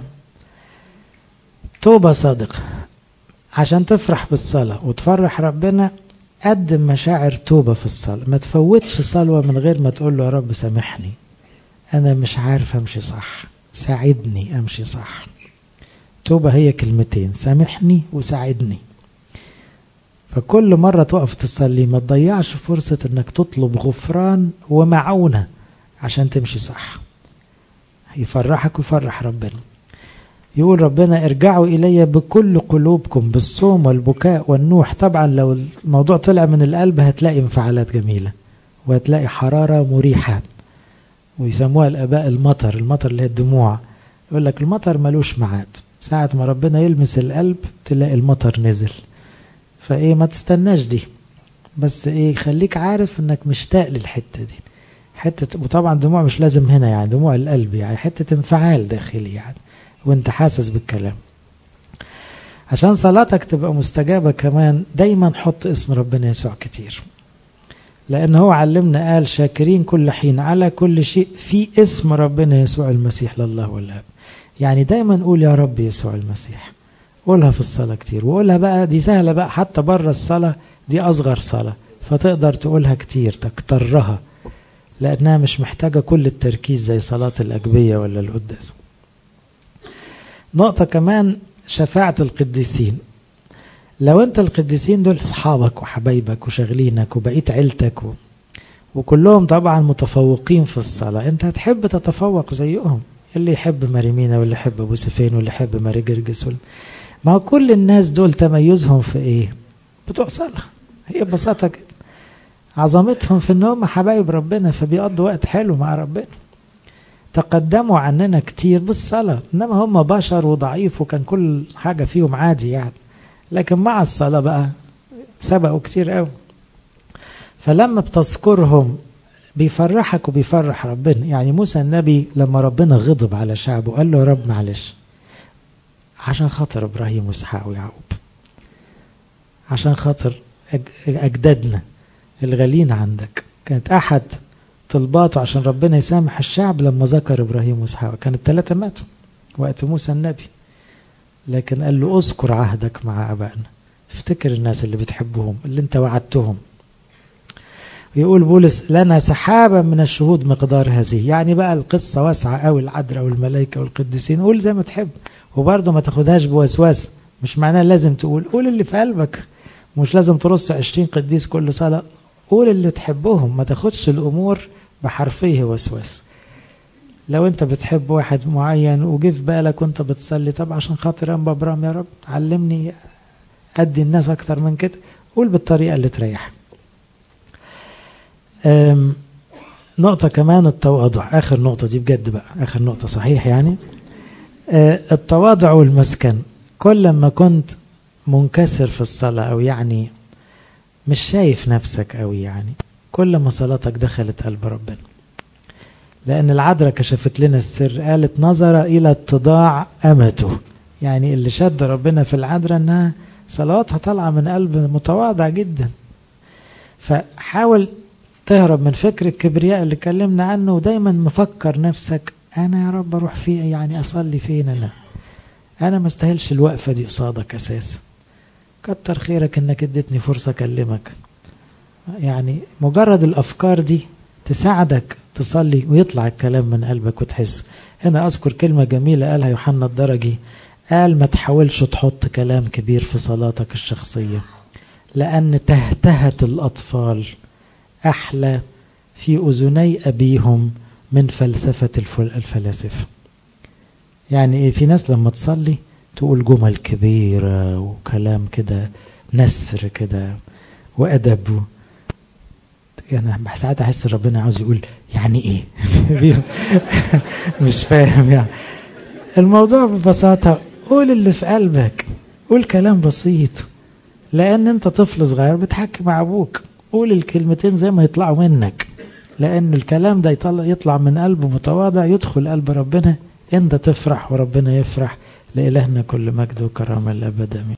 توبة صادقة عشان تفرح بالصلاة وتفرح ربنا قدم مشاعر توبة في الصلاة ما تفوتش صلوة من غير ما تقول له يا رب سامحني أنا مش عارف أمشي صح ساعدني أمشي صح توبة هي كلمتين سامحني وساعدني فكل مرة تقف تصلي ما تضيعش فرصة انك تطلب غفران ومعونة عشان تمشي صح يفرحك ويفرح ربنا يقول ربنا ارجعوا إلي بكل قلوبكم بالصوم والبكاء والنوح طبعا لو الموضوع طلع من القلب هتلاقي انفعالات جميلة وهتلاقي حرارة مريحة ويسموها الآباء المطر المطر اللي هي الدموع يقول لك المطر ملوش ميعاد ساعة ما ربنا يلمس القلب تلاقي المطر نزل فايه ما تستناش دي بس ايه خليك عارف انك مشتاق للحتة دي حتة وطبعا دموع مش لازم هنا يعني دموع القلب يعني حتة انفعال داخلي يعني وانت حاسس بالكلام عشان صلاتك تبقى مستجابة كمان دايما حط اسم ربنا يسوع كتير لأن هو علمنا قال شاكرين كل حين على كل شيء في اسم ربنا يسوع المسيح لله والآب يعني دايما قول يا رب يسوع المسيح قولها في الصلاة كتير وقولها بقى دي سهلة بقى حتى بره الصلاة دي أصغر صلاة فتقدر تقولها كتير تكترها لأنها مش محتاجة كل التركيز زي صلاة الأجبية ولا القداس نقطة كمان شفاعة القديسين لو انت القديسين دول اصحابك وحبايبك وشغلينك وبقيت عيلتك و... وكلهم طبعا متفوقين في الصلاة انت هتحب تتفوق زيهم اللي يحب ماريمينا واللي يحب ابو سفين واللي يحب ماري جرجس وال... ما هو كل الناس دول تميزهم في ايه بتوع صلاة هي ببساطة كده عظمتهم في ان هم حبايب ربنا فبيقضوا وقت حلو مع ربنا تقدموا عننا كتير بالصلاة انما هم بشر وضعيف وكان كل حاجة فيهم عادي يعني لكن مع الصلاة بقى سبقوا كتير قوي فلما بتذكرهم بيفرحك وبيفرح ربنا يعني موسى النبي لما ربنا غضب على شعبه قال له يا رب معلش عشان خاطر ابراهيم واسحاق ويعقوب عشان خاطر اجدادنا الغاليين عندك كانت احد طلباته عشان ربنا يسامح الشعب لما ذكر ابراهيم واسحاق كان الثلاثه ماتوا وقت موسى النبي لكن قال له اذكر عهدك مع ابائنا افتكر الناس اللي بتحبهم اللي انت وعدتهم يقول بولس لنا سحابة من الشهود مقدار هذه يعني بقى القصة واسعة أوي العذراء والملائكة والقديسين قول زي ما تحب وبرضه ما تاخدهاش بوسواس مش معناه لازم تقول قول اللي في قلبك مش لازم ترص عشرين قديس كل صلاة قول اللي تحبهم ما تاخدش الأمور بحرفيه وسواس لو انت بتحب واحد معين وجه في بالك وانت بتصلي طب عشان خاطر انبا ابرام يا رب علمني ادي الناس اكتر من كده قول بالطريقه اللي تريحك نقطة كمان التواضع آخر نقطة دي بجد بقى آخر نقطة صحيح يعني التواضع والمسكن كل ما كنت منكسر في الصلاة أو يعني مش شايف نفسك أوي يعني كل ما صلاتك دخلت قلب ربنا لأن العذراء كشفت لنا السر قالت نظر إلى اتضاع أمته يعني اللي شد ربنا في العذراء أنها صلواتها طالعة من قلب متواضع جدا فحاول تهرب من فكر الكبرياء اللي اتكلمنا عنه ودايما مفكر نفسك أنا يا رب أروح فين يعني أصلي فين أنا أنا ما استاهلش الوقفة دي قصادك أساسا كتر خيرك انك اديتني فرصة اكلمك يعني مجرد الافكار دي تساعدك تصلي ويطلع الكلام من قلبك وتحس هنا اذكر كلمة جميلة قالها يوحنا الدرجي قال ما تحاولش تحط كلام كبير في صلاتك الشخصية لأن تهتهة الأطفال أحلى في أذني أبيهم من فلسفة الفلاسفة يعني إيه في ناس لما تصلي تقول جمل كبيرة وكلام كده نسر كده وأدب يعني ساعات أحس ربنا عاوز يقول يعني إيه مش فاهم يعني الموضوع ببساطة قول اللي في قلبك قول كلام بسيط لأن أنت طفل صغير بتحكي مع أبوك قول الكلمتين زي ما يطلعوا منك لأن الكلام ده يطلع, يطلع من قلب متواضع يدخل قلب ربنا أنت تفرح وربنا يفرح لإلهنا كل مجد وكرامة الأبد أمين